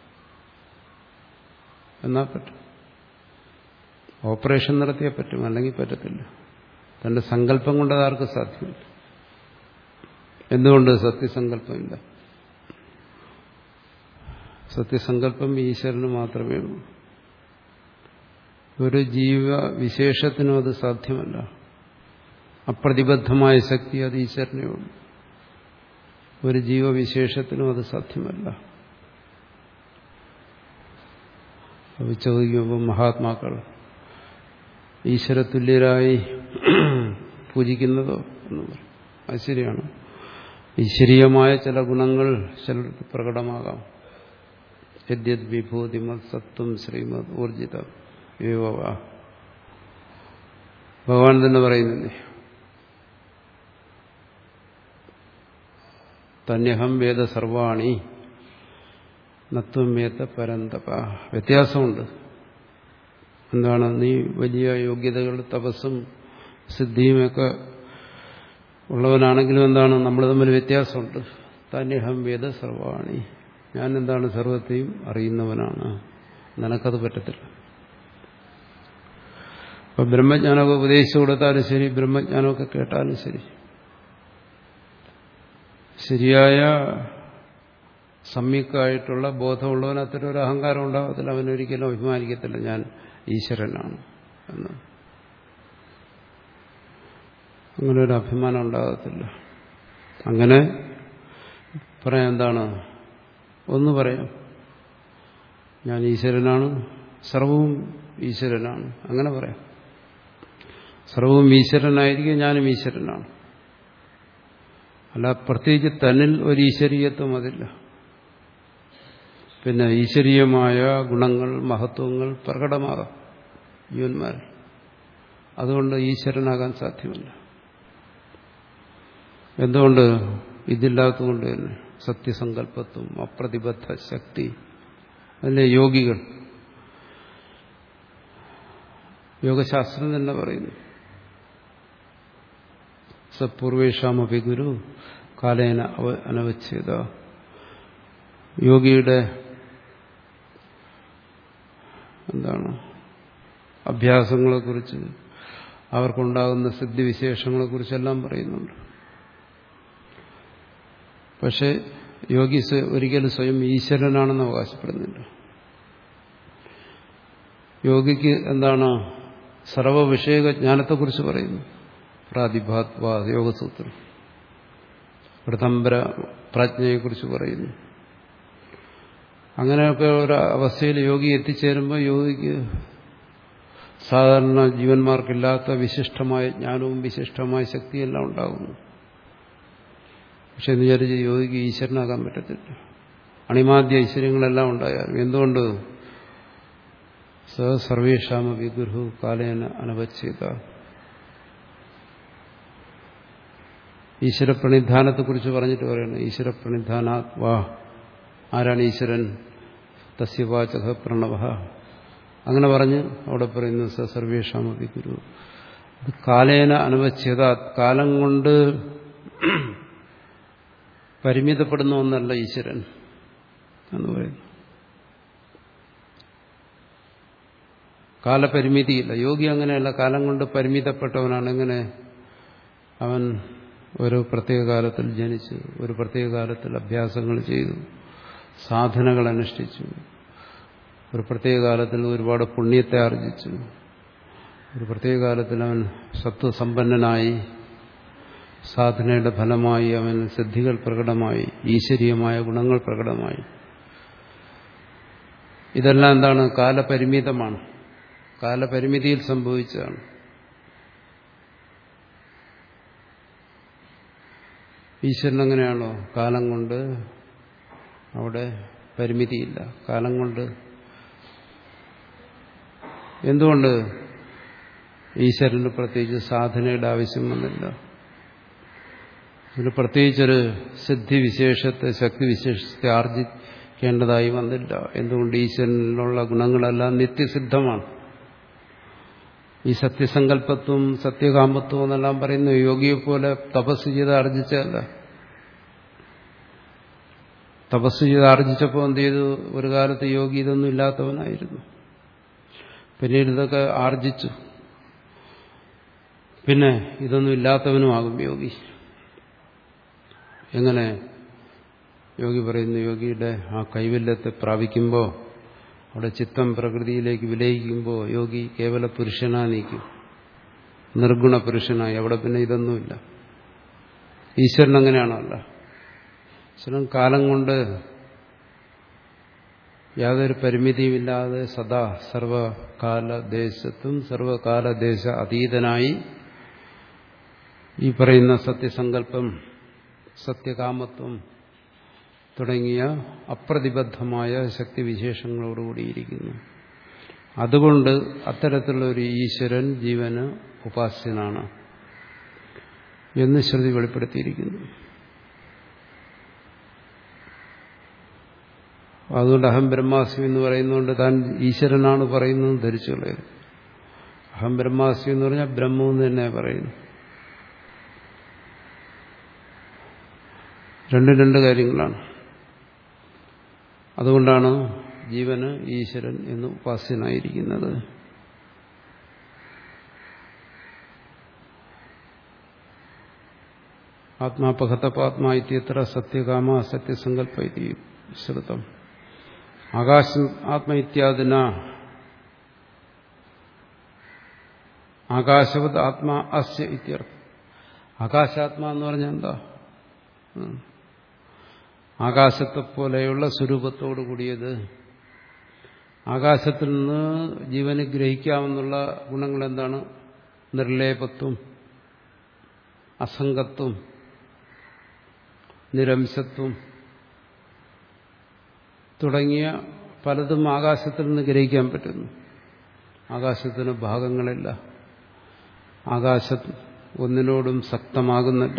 എന്നാ പറ്റും ഓപ്പറേഷൻ നടത്തിയാൽ പറ്റും അല്ലെങ്കിൽ പറ്റത്തില്ല തന്റെ സങ്കല്പം കൊണ്ട് അതാർക്ക് സാധ്യമല്ല എന്തുകൊണ്ട് സത്യസങ്കല്പമില്ല സത്യസങ്കല്പം ഈശ്വരന് മാത്രമേ ഉള്ളൂ ഒരു ജീവ വിശേഷത്തിനും അത് സാധ്യമല്ല അപ്രതിബദ്ധമായ ശക്തി അത് ഈശ്വരനേ ഉള്ളൂ ഒരു ജീവവിശേഷത്തിനും അത് സാധ്യമല്ല അത് ചോദിക്കുമ്പോൾ മഹാത്മാക്കൾ ഈശ്വരതുല്യരായി പൂജിക്കുന്നതോ എന്ന് പറയും അത് ശരിയാണ് ഈശ്വരീയമായ ചില ഗുണങ്ങൾ ചിലർക്ക് പ്രകടമാകാം യദ്യത് വിഭൂതിമത് സത്വം ശ്രീമത് ഊർജിത വിഭവ ഭഗവാൻ തന്നെ പറയുന്നില്ലേ തന്യഹം വേദ സർവാണി നത്വം വേദ പരന്തപ വ്യത്യാസമുണ്ട് എന്താണ് നീ വലിയ യോഗ്യതകൾ തപസ്സും സിദ്ധിയുമൊക്കെ ഉള്ളവനാണെങ്കിലും എന്താണ് നമ്മൾ തമ്മിൽ വ്യത്യാസമുണ്ട് തന്യഹം വേദ സർവാണി ഞാൻ എന്താണ് സർവത്തെയും അറിയുന്നവനാണ് നിനക്കത് പറ്റത്തില്ല അപ്പൊ ബ്രഹ്മജ്ഞാനമൊക്കെ ഉപദേശിച്ചു കൊടുത്താലും ശരി ബ്രഹ്മജ്ഞാനമൊക്കെ കേട്ടാലും ശരി ശരിയായ സമ്യക്കായിട്ടുള്ള ബോധമുള്ളവൻ അത്തരം ഒരു അഹങ്കാരം ഉണ്ടാകത്തില്ല അവനൊരിക്കലും അഭിമാനിക്കത്തില്ല ഞാൻ ഈശ്വരനാണ് എന്ന് അങ്ങനെ ഒരു അഭിമാനം ഉണ്ടാകത്തില്ല അങ്ങനെ പറയാം എന്താണ് ഒന്ന് പറയാം ഞാൻ ഈശ്വരനാണ് സർവവും ഈശ്വരനാണ് അങ്ങനെ പറയാം സർവവും ഈശ്വരനായിരിക്കും ഞാനും ഈശ്വരനാണ് അല്ല പ്രത്യേകിച്ച് തന്നിൽ ഒരു ഈശ്വരീയത്വം അതില്ല പിന്നെ ഈശ്വരീയമായ ഗുണങ്ങൾ മഹത്വങ്ങൾ പ്രകടമാകാം ജീവന്മാർ അതുകൊണ്ട് ഈശ്വരനാകാൻ സാധ്യമല്ല എന്തുകൊണ്ട് ഇതില്ലാത്തതുകൊണ്ട് തന്നെ സത്യസങ്കല്പത്വം അപ്രതിബദ്ധ ശക്തി അതിലെ യോഗികൾ യോഗശാസ്ത്രം തന്നെ പറയുന്നു സപൂർവേഷാമപി ഗുരു കാലേന അവ അനവച്ഛേദ യോഗിയുടെ എന്താണ് അഭ്യാസങ്ങളെക്കുറിച്ച് അവർക്കുണ്ടാകുന്ന സിദ്ധിവിശേഷങ്ങളെക്കുറിച്ചെല്ലാം പറയുന്നുണ്ട് പക്ഷെ യോഗി ഒരിക്കലും സ്വയം ഈശ്വരനാണെന്ന് അവകാശപ്പെടുന്നില്ല യോഗിക്ക് എന്താണ് സർവവിഷയക ജ്ഞാനത്തെക്കുറിച്ച് പറയുന്നു പ്രാതിഭാത്വ യോഗസൂത്രം പ്രഥംബര പ്രാജ്ഞയെക്കുറിച്ച് പറയുന്നു അങ്ങനെയൊക്കെ ഒരു അവസ്ഥയിൽ യോഗി എത്തിച്ചേരുമ്പോൾ യോഗിക്ക് സാധാരണ ജീവന്മാർക്കില്ലാത്ത വിശിഷ്ടമായ ജ്ഞാനവും വിശിഷ്ടമായ ശക്തിയെല്ലാം ഉണ്ടാകുന്നു പക്ഷെ എന്ന് വിചാരിച്ച് യോഗിക്ക് ഈശ്വരനാകാൻ പറ്റത്തില്ല അണിമാദ്യ ഐശ്വര്യങ്ങളെല്ലാം ഉണ്ടായാലും എന്തുകൊണ്ട് സ സർവേഷാമ വിഗുരു കാലേന അനവച്ഛേദ ഈശ്വരപ്രണിധാനത്തെക്കുറിച്ച് പറഞ്ഞിട്ട് പറയണം ഈശ്വരപ്രണിധാനാത് വാ ആരാണ് ഈശ്വരൻ തസ്യവാചക പ്രണവ അങ്ങനെ പറഞ്ഞ് അവിടെ പറയുന്നു സ സർവേഷാമപി ഗുരു ഇത് കാലേന അനവച്ഛേദ കാലം കൊണ്ട് പരിമിതപ്പെടുന്ന ഒന്നല്ല ഈശ്വരൻ എന്ന് പറയുന്നു കാലപരിമിതിയില്ല യോഗി അങ്ങനെയല്ല കാലം കൊണ്ട് പരിമിതപ്പെട്ടവനാണ് എങ്ങനെ അവൻ ഒരു പ്രത്യേക കാലത്തിൽ ജനിച്ചു ഒരു പ്രത്യേക കാലത്തിൽ അഭ്യാസങ്ങൾ ചെയ്തു സാധനകൾ അനുഷ്ഠിച്ചു ഒരു പ്രത്യേക കാലത്തിൽ ഒരുപാട് പുണ്യത്തെ ആർജിച്ചു ഒരു പ്രത്യേക കാലത്തിൽ അവൻ സത്വസമ്പന്നനായി സാധനയുടെ ഫലമായി അവൻ സിദ്ധികൾ പ്രകടമായി ഈശ്വരീയമായ ഗുണങ്ങൾ പ്രകടമായി ഇതെല്ലാം എന്താണ് കാലപരിമിതമാണ് കാലപരിമിതിയിൽ സംഭവിച്ചതാണ് ഈശ്വരൻ അങ്ങനെയാണോ കാലം കൊണ്ട് അവിടെ പരിമിതിയില്ല കാലം കൊണ്ട് എന്തുകൊണ്ട് ഈശ്വരന് പ്രത്യേകിച്ച് സാധനയുടെ ആവശ്യം വന്നില്ല ഇതിന് പ്രത്യേകിച്ചൊരു സിദ്ധിവിശേഷത്തെ ശക്തിവിശേഷത്തെ ആർജിക്കേണ്ടതായി വന്നില്ല എന്തുകൊണ്ട് ഈശ്വരനിലുള്ള ഗുണങ്ങളെല്ലാം നിത്യസിദ്ധമാണ് ഈ സത്യസങ്കല്പത്വം സത്യകാമത്വം എന്നെല്ലാം പറയുന്ന യോഗിയെ പോലെ തപസ് ചെയ്ത് ആർജിച്ചതല്ല തപസ് ചെയ്ത് ആർജിച്ചപ്പോൾ എന്ത് ചെയ്തു ഒരു കാലത്ത് യോഗി ഇതൊന്നും ഇല്ലാത്തവനായിരുന്നു പിന്നീട് ഇതൊക്കെ ആർജിച്ചു പിന്നെ ഇതൊന്നും ഇല്ലാത്തവനുമാകും യോഗി എങ്ങനെ യോഗി പറയുന്നു യോഗിയുടെ ആ കൈവല്യത്തെ പ്രാപിക്കുമ്പോൾ അവിടെ ചിത്തം പ്രകൃതിയിലേക്ക് വിലയിക്കുമ്പോൾ യോഗി കേവല പുരുഷനാ നീക്കും നിർഗുണ പുരുഷനായി അവിടെ പിന്നെ ഇതൊന്നുമില്ല ഈശ്വരൻ അങ്ങനെയാണോ അല്ല ഈശ്വരൻ കാലം കൊണ്ട് യാതൊരു പരിമിതിയുമില്ലാതെ സദാ സർവകാലദേശത്തും സർവകാലദേശ അതീതനായി ഈ പറയുന്ന സത്യസങ്കല്പം സത്യകാമത്വം തുടങ്ങിയ അപ്രതിബദ്ധമായ ശക്തിവിശേഷങ്ങളോടുകൂടിയിരിക്കുന്നു അതുകൊണ്ട് അത്തരത്തിലുള്ള ഒരു ഈശ്വരൻ ജീവന് ഉപാസ്യനാണ് എന്ന് ശ്രുതി വെളിപ്പെടുത്തിയിരിക്കുന്നു അതുകൊണ്ട് അഹം ബ്രഹ്മാസ്മി എന്ന് പറയുന്നതുകൊണ്ട് താൻ ഈശ്വരനാണ് പറയുന്നത് ധരിച്ചു കളയത് അഹം ബ്രഹ്മാസ്മി എന്ന് പറഞ്ഞാൽ ബ്രഹ്മം എന്ന് തന്നെ പറയുന്നു രണ്ടും രണ്ട് കാര്യങ്ങളാണ് അതുകൊണ്ടാണ് ജീവന് ഈശ്വരൻ എന്ന് ഉപാസ്യനായിരിക്കുന്നത് ആത്മാപഹത്തപാത്മാ ഇത്യത്ര സത്യകാമ സത്യസങ്കല്പ ഇതി ശ്രുതം ആകാശം ആത്മ ഇത്യാദിന ആകാശവത് ആത്മാ അസ്യ ഇത്യർത്ഥം ആകാശാത്മാ എന്ന് പറഞ്ഞാൽ എന്താ ആകാശത്തെ പോലെയുള്ള സ്വരൂപത്തോടു കൂടിയത് ആകാശത്തിൽ നിന്ന് ജീവന് ഗ്രഹിക്കാമെന്നുള്ള ഗുണങ്ങൾ എന്താണ് നിർലേപത്വം അസംഗത്വം നിരംശത്വം തുടങ്ങിയ പലതും ആകാശത്തിൽ നിന്ന് ഗ്രഹിക്കാൻ പറ്റുന്നു ആകാശത്തിന് ഭാഗങ്ങളില്ല ആകാശം ഒന്നിനോടും ശക്തമാകുന്നില്ല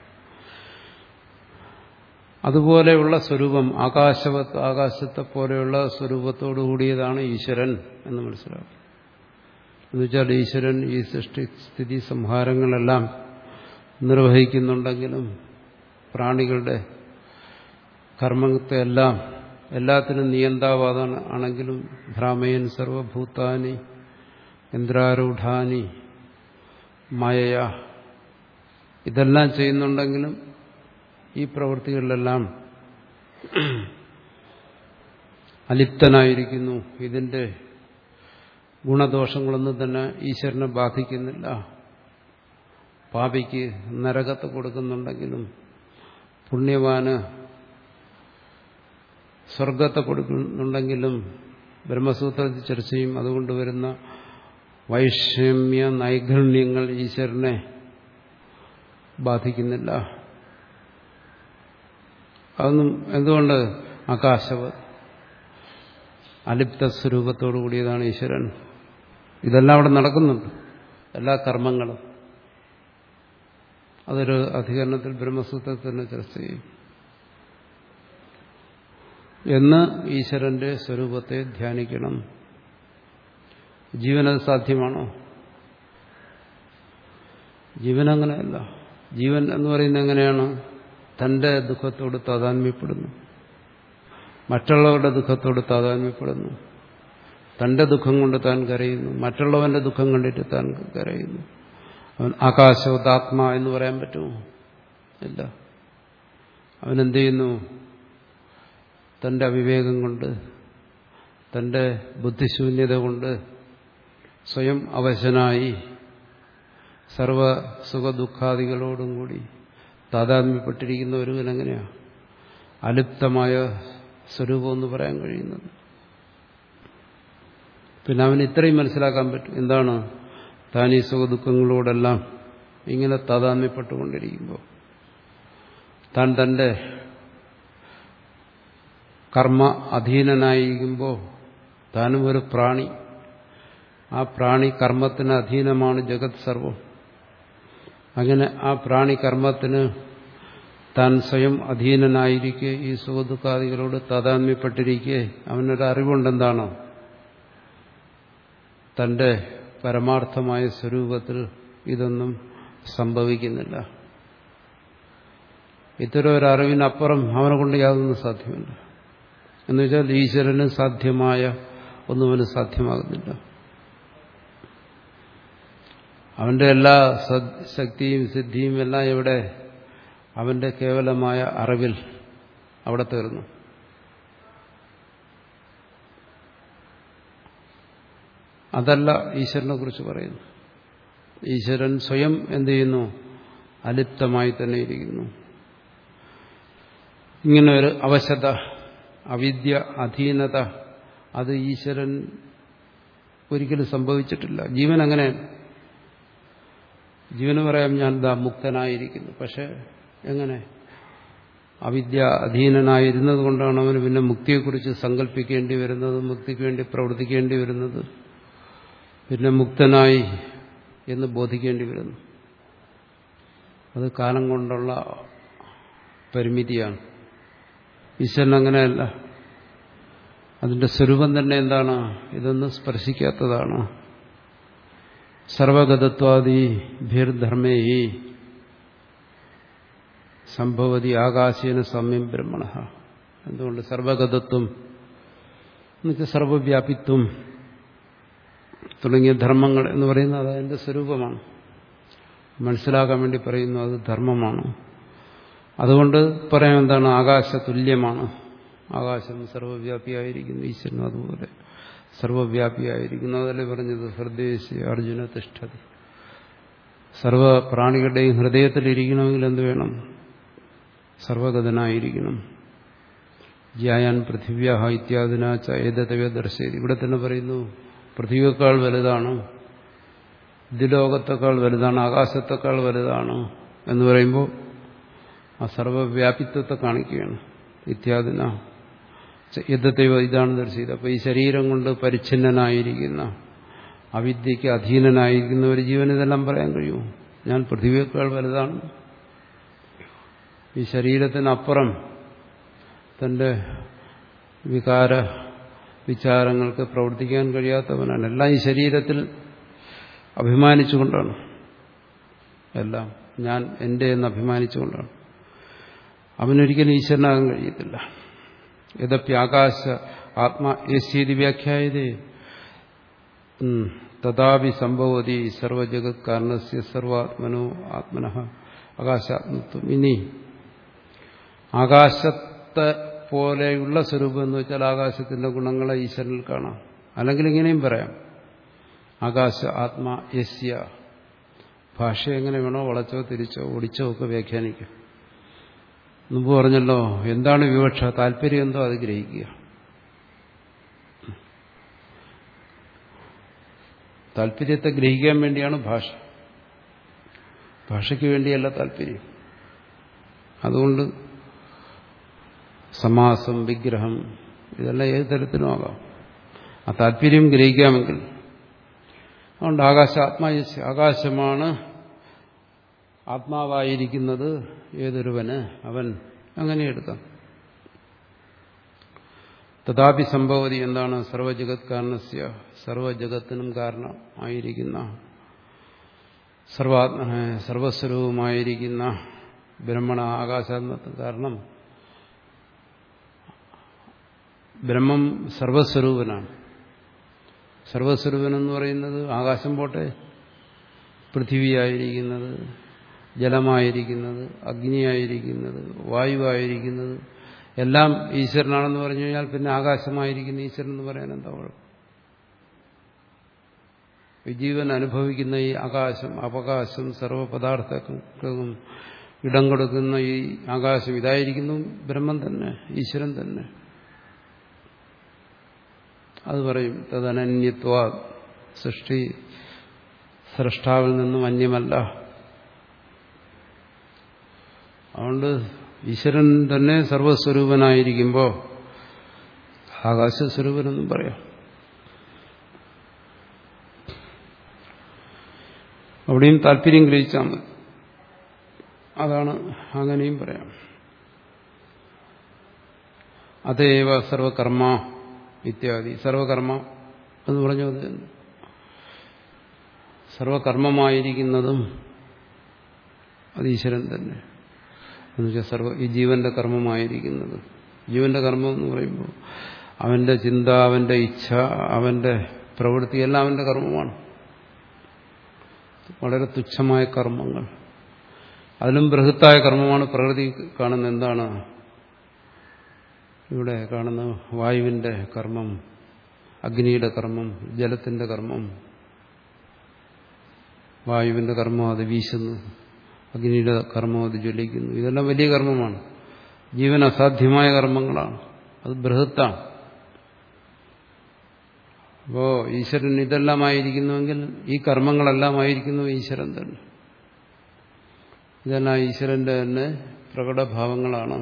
അതുപോലെയുള്ള സ്വരൂപം ആകാശവത്ത് ആകാശത്തെ പോലെയുള്ള സ്വരൂപത്തോടു കൂടിയതാണ് ഈശ്വരൻ എന്ന് മനസ്സിലാക്കും എന്നുവെച്ചാൽ ഈശ്വരൻ ഈ സൃഷ്ടി സ്ഥിതി സംഹാരങ്ങളെല്ലാം നിർവഹിക്കുന്നുണ്ടെങ്കിലും പ്രാണികളുടെ കർമ്മത്തെ എല്ലാം എല്ലാത്തിനും നിയന്താവാദം ആണെങ്കിലും ഭ്രാമയൻ സർവഭൂതാനി യന്ത്രാരൂഢാനി മയയ ഇതെല്ലാം ചെയ്യുന്നുണ്ടെങ്കിലും ഈ പ്രവൃത്തികളിലെല്ലാം അലിപ്തനായിരിക്കുന്നു ഇതിന്റെ ഗുണദോഷങ്ങളൊന്നും തന്നെ ഈശ്വരനെ ബാധിക്കുന്നില്ല പാപിക്ക് നരകത്ത് കൊടുക്കുന്നുണ്ടെങ്കിലും പുണ്യവാന് സ്വർഗത്തെ കൊടുക്കുന്നുണ്ടെങ്കിലും ബ്രഹ്മസൂത്രത്തിൽ ചർച്ച ചെയ്യും അതുകൊണ്ട് വരുന്ന വൈഷമ്യ നൈഗണ്യങ്ങൾ ഈശ്വരനെ ബാധിക്കുന്നില്ല അതൊന്നും എന്തുകൊണ്ട് ആകാശവ് അലിപ്ത സ്വരൂപത്തോടു കൂടിയതാണ് ഈശ്വരൻ ഇതെല്ലാം അവിടെ നടക്കുന്നുണ്ട് എല്ലാ കർമ്മങ്ങളും അതൊരു അധികരണത്തിൽ ബ്രഹ്മസൂത്രത്തിൽ തന്നെ ചർച്ച ചെയ്യും എന്ന് ഈശ്വരന്റെ സ്വരൂപത്തെ ധ്യാനിക്കണം ജീവനത് സാധ്യമാണോ ജീവൻ അങ്ങനെയല്ല ജീവൻ എന്ന് പറയുന്നത് എങ്ങനെയാണ് തന്റെ ദുഃഖത്തോട് താതാത്മ്യപ്പെടുന്നു മറ്റുള്ളവരുടെ ദുഃഖത്തോട് താതാത്മ്യപ്പെടുന്നു തന്റെ ദുഃഖം കൊണ്ട് താൻ കരയുന്നു മറ്റുള്ളവന്റെ ദുഃഖം കണ്ടിട്ട് താൻ കരയുന്നു അവൻ ആകാശവതാത്മാ എന്ന് പറയാൻ പറ്റുമോ ഇല്ല അവനെന്ത് ചെയ്യുന്നു തന്റെ അവിവേകം കൊണ്ട് തന്റെ ബുദ്ധിശൂന്യത കൊണ്ട് സ്വയം അവശനായി സർവ സുഖദുഃഖാദികളോടും കൂടി താതാത്മ്യപ്പെട്ടിരിക്കുന്ന ഒരുവൻ എങ്ങനെയാ അലുപ്തമായ സ്വരൂപം എന്ന് പറയാൻ കഴിയുന്നത് പിന്നെ അവന് ഇത്രയും മനസ്സിലാക്കാൻ പറ്റും എന്താണ് താൻ ഈ സുഖദുഃഖങ്ങളോടെല്ലാം ഇങ്ങനെ താതാത്മ്യപ്പെട്ടുകൊണ്ടിരിക്കുമ്പോൾ താൻ തന്റെ കർമ്മ അധീനനായിരിക്കുമ്പോൾ താനും ഒരു പ്രാണി ആ പ്രാണി കർമ്മത്തിന് അധീനമാണ് ജഗത് സർവം അങ്ങനെ ആ പ്രാണി കർമ്മത്തിന് താൻ സ്വയം അധീനനായിരിക്കെ ഈ സുഖദുഃഖാദികളോട് താതാത്മ്യപ്പെട്ടിരിക്കെ അവനൊരു അറിവുണ്ടെന്താണ് തന്റെ പരമാർത്ഥമായ സ്വരൂപത്തിൽ ഇതൊന്നും സംഭവിക്കുന്നില്ല ഇത്തരം ഒരു അറിവിനപ്പുറം അവനെ കൊണ്ട് യാതൊന്നും സാധ്യമല്ല എന്നുവെച്ചാൽ ഈശ്വരന് സാധ്യമായ ഒന്നും അവന് സാധ്യമാകുന്നില്ല അവന്റെ എല്ലാ ശക്തിയും സിദ്ധിയും എല്ലാം ഇവിടെ അവന്റെ കേവലമായ അറിവിൽ അവിടെ തീർന്നു അതല്ല ഈശ്വരനെ കുറിച്ച് പറയുന്നു ഈശ്വരൻ സ്വയം എന്ത് ചെയ്യുന്നു അലിപ്തമായി തന്നെ ഇരിക്കുന്നു ഇങ്ങനെ ഒരു അവശത അവിദ്യ അധീനത അത് ഈശ്വരൻ ഒരിക്കലും സംഭവിച്ചിട്ടില്ല ജീവൻ അങ്ങനെ ജീവന് പറയാം ഞാൻ ദാ മുക്തനായിരിക്കുന്നു പക്ഷെ എങ്ങനെ അവിദ്യ അധീനനായിരുന്നത് കൊണ്ടാണ് അവന് പിന്നെ മുക്തിയെക്കുറിച്ച് സങ്കല്പിക്കേണ്ടി വരുന്നത് മുക്തിക്ക് വേണ്ടി പ്രവർത്തിക്കേണ്ടി വരുന്നത് പിന്നെ മുക്തനായി എന്ന് ബോധിക്കേണ്ടി വരുന്നു അത് കാലം കൊണ്ടുള്ള പരിമിതിയാണ് ഈശ്വരൻ അങ്ങനെയല്ല അതിന്റെ സ്വരൂപം തന്നെ എന്താണ് ഇതൊന്നും സ്പർശിക്കാത്തതാണ് സർവഗതത്വാദി ഭീർധർമ്മേ സംഭവതി ആകാശേന സമ്യം ബ്രഹ്മണ എന്തുകൊണ്ട് സർവഗതത്വം എന്നുവെച്ചാൽ സർവവ്യാപിത്വം തുടങ്ങിയ ധർമ്മങ്ങൾ എന്ന് പറയുന്നത് അതിന്റെ സ്വരൂപമാണ് മനസ്സിലാക്കാൻ വേണ്ടി പറയുന്നു അത് ധർമ്മമാണ് അതുകൊണ്ട് പറയാൻ എന്താണ് ആകാശ തുല്യമാണ് ആകാശം സർവവ്യാപിയായിരിക്കുന്നു ഈശ്വരനും അതുപോലെ സർവവ്യാപിയായിരിക്കുന്നു അതല്ലേ പറഞ്ഞത് ഹൃദയശി അർജുന തിഷ്ഠതി സർവ പ്രാണികളുടെയും ഹൃദയത്തിലിരിക്കണമെങ്കിൽ എന്ത് വേണം സർവഗതനായിരിക്കണം ജ്യായാൻ പൃഥിവ്യാഹ ഇത്യാദിനാച്ച ഏതവ്യ ദർശയത് ഇവിടെ തന്നെ പറയുന്നു പൃഥ്വിയേക്കാൾ വലുതാണ് ഇതിലോകത്തെക്കാൾ വലുതാണ് ആകാശത്തെക്കാൾ വലുതാണ് എന്ന് പറയുമ്പോൾ ആ സർവവ്യാപിത്വത്തെ കാണിക്കുകയാണ് ഇത്യാദിന യുദ്ധത്തെയോ ഇതാണ് ദർശിച്ചത് അപ്പോൾ ഈ ശരീരം കൊണ്ട് പരിച്ഛിന്നനായിരിക്കുന്ന അവിദ്യയ്ക്ക് അധീനനായിരിക്കുന്ന ഒരു ജീവൻ ഇതെല്ലാം പറയാൻ കഴിയുമോ ഞാൻ പൃഥ്വിയേക്കാൾ വലുതാണ് ഈ ശരീരത്തിനപ്പുറം തന്റെ വികാര വിചാരങ്ങൾക്ക് പ്രവർത്തിക്കാൻ കഴിയാത്തവനാണ് എല്ലാം ഈ ശരീരത്തിൽ അഭിമാനിച്ചുകൊണ്ടാണ് എല്ലാം ഞാൻ എൻ്റെ എന്ന് അഭിമാനിച്ചുകൊണ്ടാണ് അവനൊരിക്കലും ഈശ്വരനാകാൻ കഴിയത്തില്ല യഥപ്യാകാശ ആത്മാ യസ്യതി വ്യാഖ്യായതേ തഥാപി സംഭവതി സർവജഗത് കാരണസ്യ സർവാത്മനോ ആത്മന ആകാശാത്മത്വം ഇനി ആകാശത്തെ പോലെയുള്ള സ്വരൂപം എന്ന് വെച്ചാൽ ആകാശത്തിന്റെ ഗുണങ്ങളെ ഈശ്വരനിൽ കാണാം അല്ലെങ്കിൽ ഇങ്ങനെയും പറയാം ആകാശ ആത്മാ യസ്യ ഭാഷ എങ്ങനെ വേണോ വളച്ചോ തിരിച്ചോ ഒടിച്ചോ ഒക്കെ വ്യാഖ്യാനിക്കാം മുമ്പ് പറഞ്ഞല്ലോ എന്താണ് വിവക്ഷ താല്പര്യം എന്തോ അത് ഗ്രഹിക്കുക താല്പര്യത്തെ ഗ്രഹിക്കാൻ വേണ്ടിയാണ് ഭാഷ ഭാഷയ്ക്ക് വേണ്ടിയല്ല താല്പര്യം അതുകൊണ്ട് സമാസം വിഗ്രഹം ഇതെല്ലാം ഏത് തരത്തിലും ആകാം ആ താല്പര്യം ഗ്രഹിക്കാമെങ്കിൽ അതുകൊണ്ട് ആകാശ ആത്മായ ആകാശമാണ് ആത്മാവായിരിക്കുന്നത് ഏതൊരുവന് അവൻ അങ്ങനെ എടുക്കാം തഥാപി സംഭവതി എന്താണ് സർവജഗത് കാരണസ്യ സർവജഗത്തിനും കാരണം ആയിരിക്കുന്ന സർവാത്മ സർവസ്വരൂപമായിരിക്കുന്ന ബ്രഹ്മണ ആകാശാത്മത്തിന് കാരണം ബ്രഹ്മം സർവസ്വരൂപനാണ് സർവസ്വരൂപൻ എന്ന് പറയുന്നത് ആകാശം പോട്ടെ പൃഥിവിയായിരിക്കുന്നത് ജലമായിരിക്കുന്നത് അഗ്നിയായിരിക്കുന്നത് വായുവായിരിക്കുന്നത് എല്ലാം ഈശ്വരനാണെന്ന് പറഞ്ഞു കഴിഞ്ഞാൽ പിന്നെ ആകാശമായിരിക്കുന്ന ഈശ്വരൻ എന്ന് പറയാൻ എന്താ കുഴപ്പം ജീവൻ അനുഭവിക്കുന്ന ഈ ആകാശം അവകാശം സർവപദാർത്ഥങ്ങൾക്കും ഇടം കൊടുക്കുന്ന ഈ ആകാശം ഇതായിരിക്കുന്നു ബ്രഹ്മം തന്നെ ഈശ്വരൻ തന്നെ അത് പറയും തദനന്യത്വ സൃഷ്ടി സൃഷ്ടാവിൽ നിന്നും അന്യമല്ല അതുകൊണ്ട് ഈശ്വരൻ തന്നെ സർവസ്വരൂപനായിരിക്കുമ്പോൾ ആകാശസ്വരൂപനെന്നും പറയാം അവിടെയും താല്പര്യം ഗ്രഹിച്ചാൽ മതി അതാണ് അങ്ങനെയും പറയാം അതേവ സർവകർമ്മ ഇത്യാദി സർവകർമ്മ എന്ന് പറഞ്ഞു അത് സർവകർമ്മമായിരിക്കുന്നതും അത് ഈശ്വരൻ തന്നെ എന്നുവെച്ചാൽ സർവ ഈ ജീവന്റെ കർമ്മമായിരിക്കുന്നത് ജീവന്റെ കർമ്മം എന്ന് പറയുമ്പോൾ അവന്റെ ചിന്ത അവന്റെ ഇച്ഛ അവന്റെ പ്രവൃത്തി എല്ലാം അവന്റെ കർമ്മമാണ് വളരെ തുച്ഛമായ കർമ്മങ്ങൾ അതിലും ബൃഹത്തായ കർമ്മമാണ് പ്രകൃതി കാണുന്ന എന്താണ് ഇവിടെ കാണുന്ന വായുവിന്റെ കർമ്മം അഗ്നിയുടെ കർമ്മം ജലത്തിന്റെ കർമ്മം വായുവിന്റെ കർമ്മം അത് വീശുന്നു അഗ്നിയുടെ കർമ്മം അത് ജ്വലിക്കുന്നു ഇതെല്ലാം വലിയ കർമ്മമാണ് ജീവൻ അസാധ്യമായ കർമ്മങ്ങളാണ് അത് ബൃഹത്താണ് അപ്പോ ഈശ്വരൻ ഇതെല്ലാമായിരിക്കുന്നുവെങ്കിൽ ഈ കർമ്മങ്ങളെല്ലാം ആയിരിക്കുന്നു ഈശ്വരൻ തന്നെ ഇതെല്ലാം ഈശ്വരന്റെ തന്നെ പ്രകടഭാവങ്ങളാണ്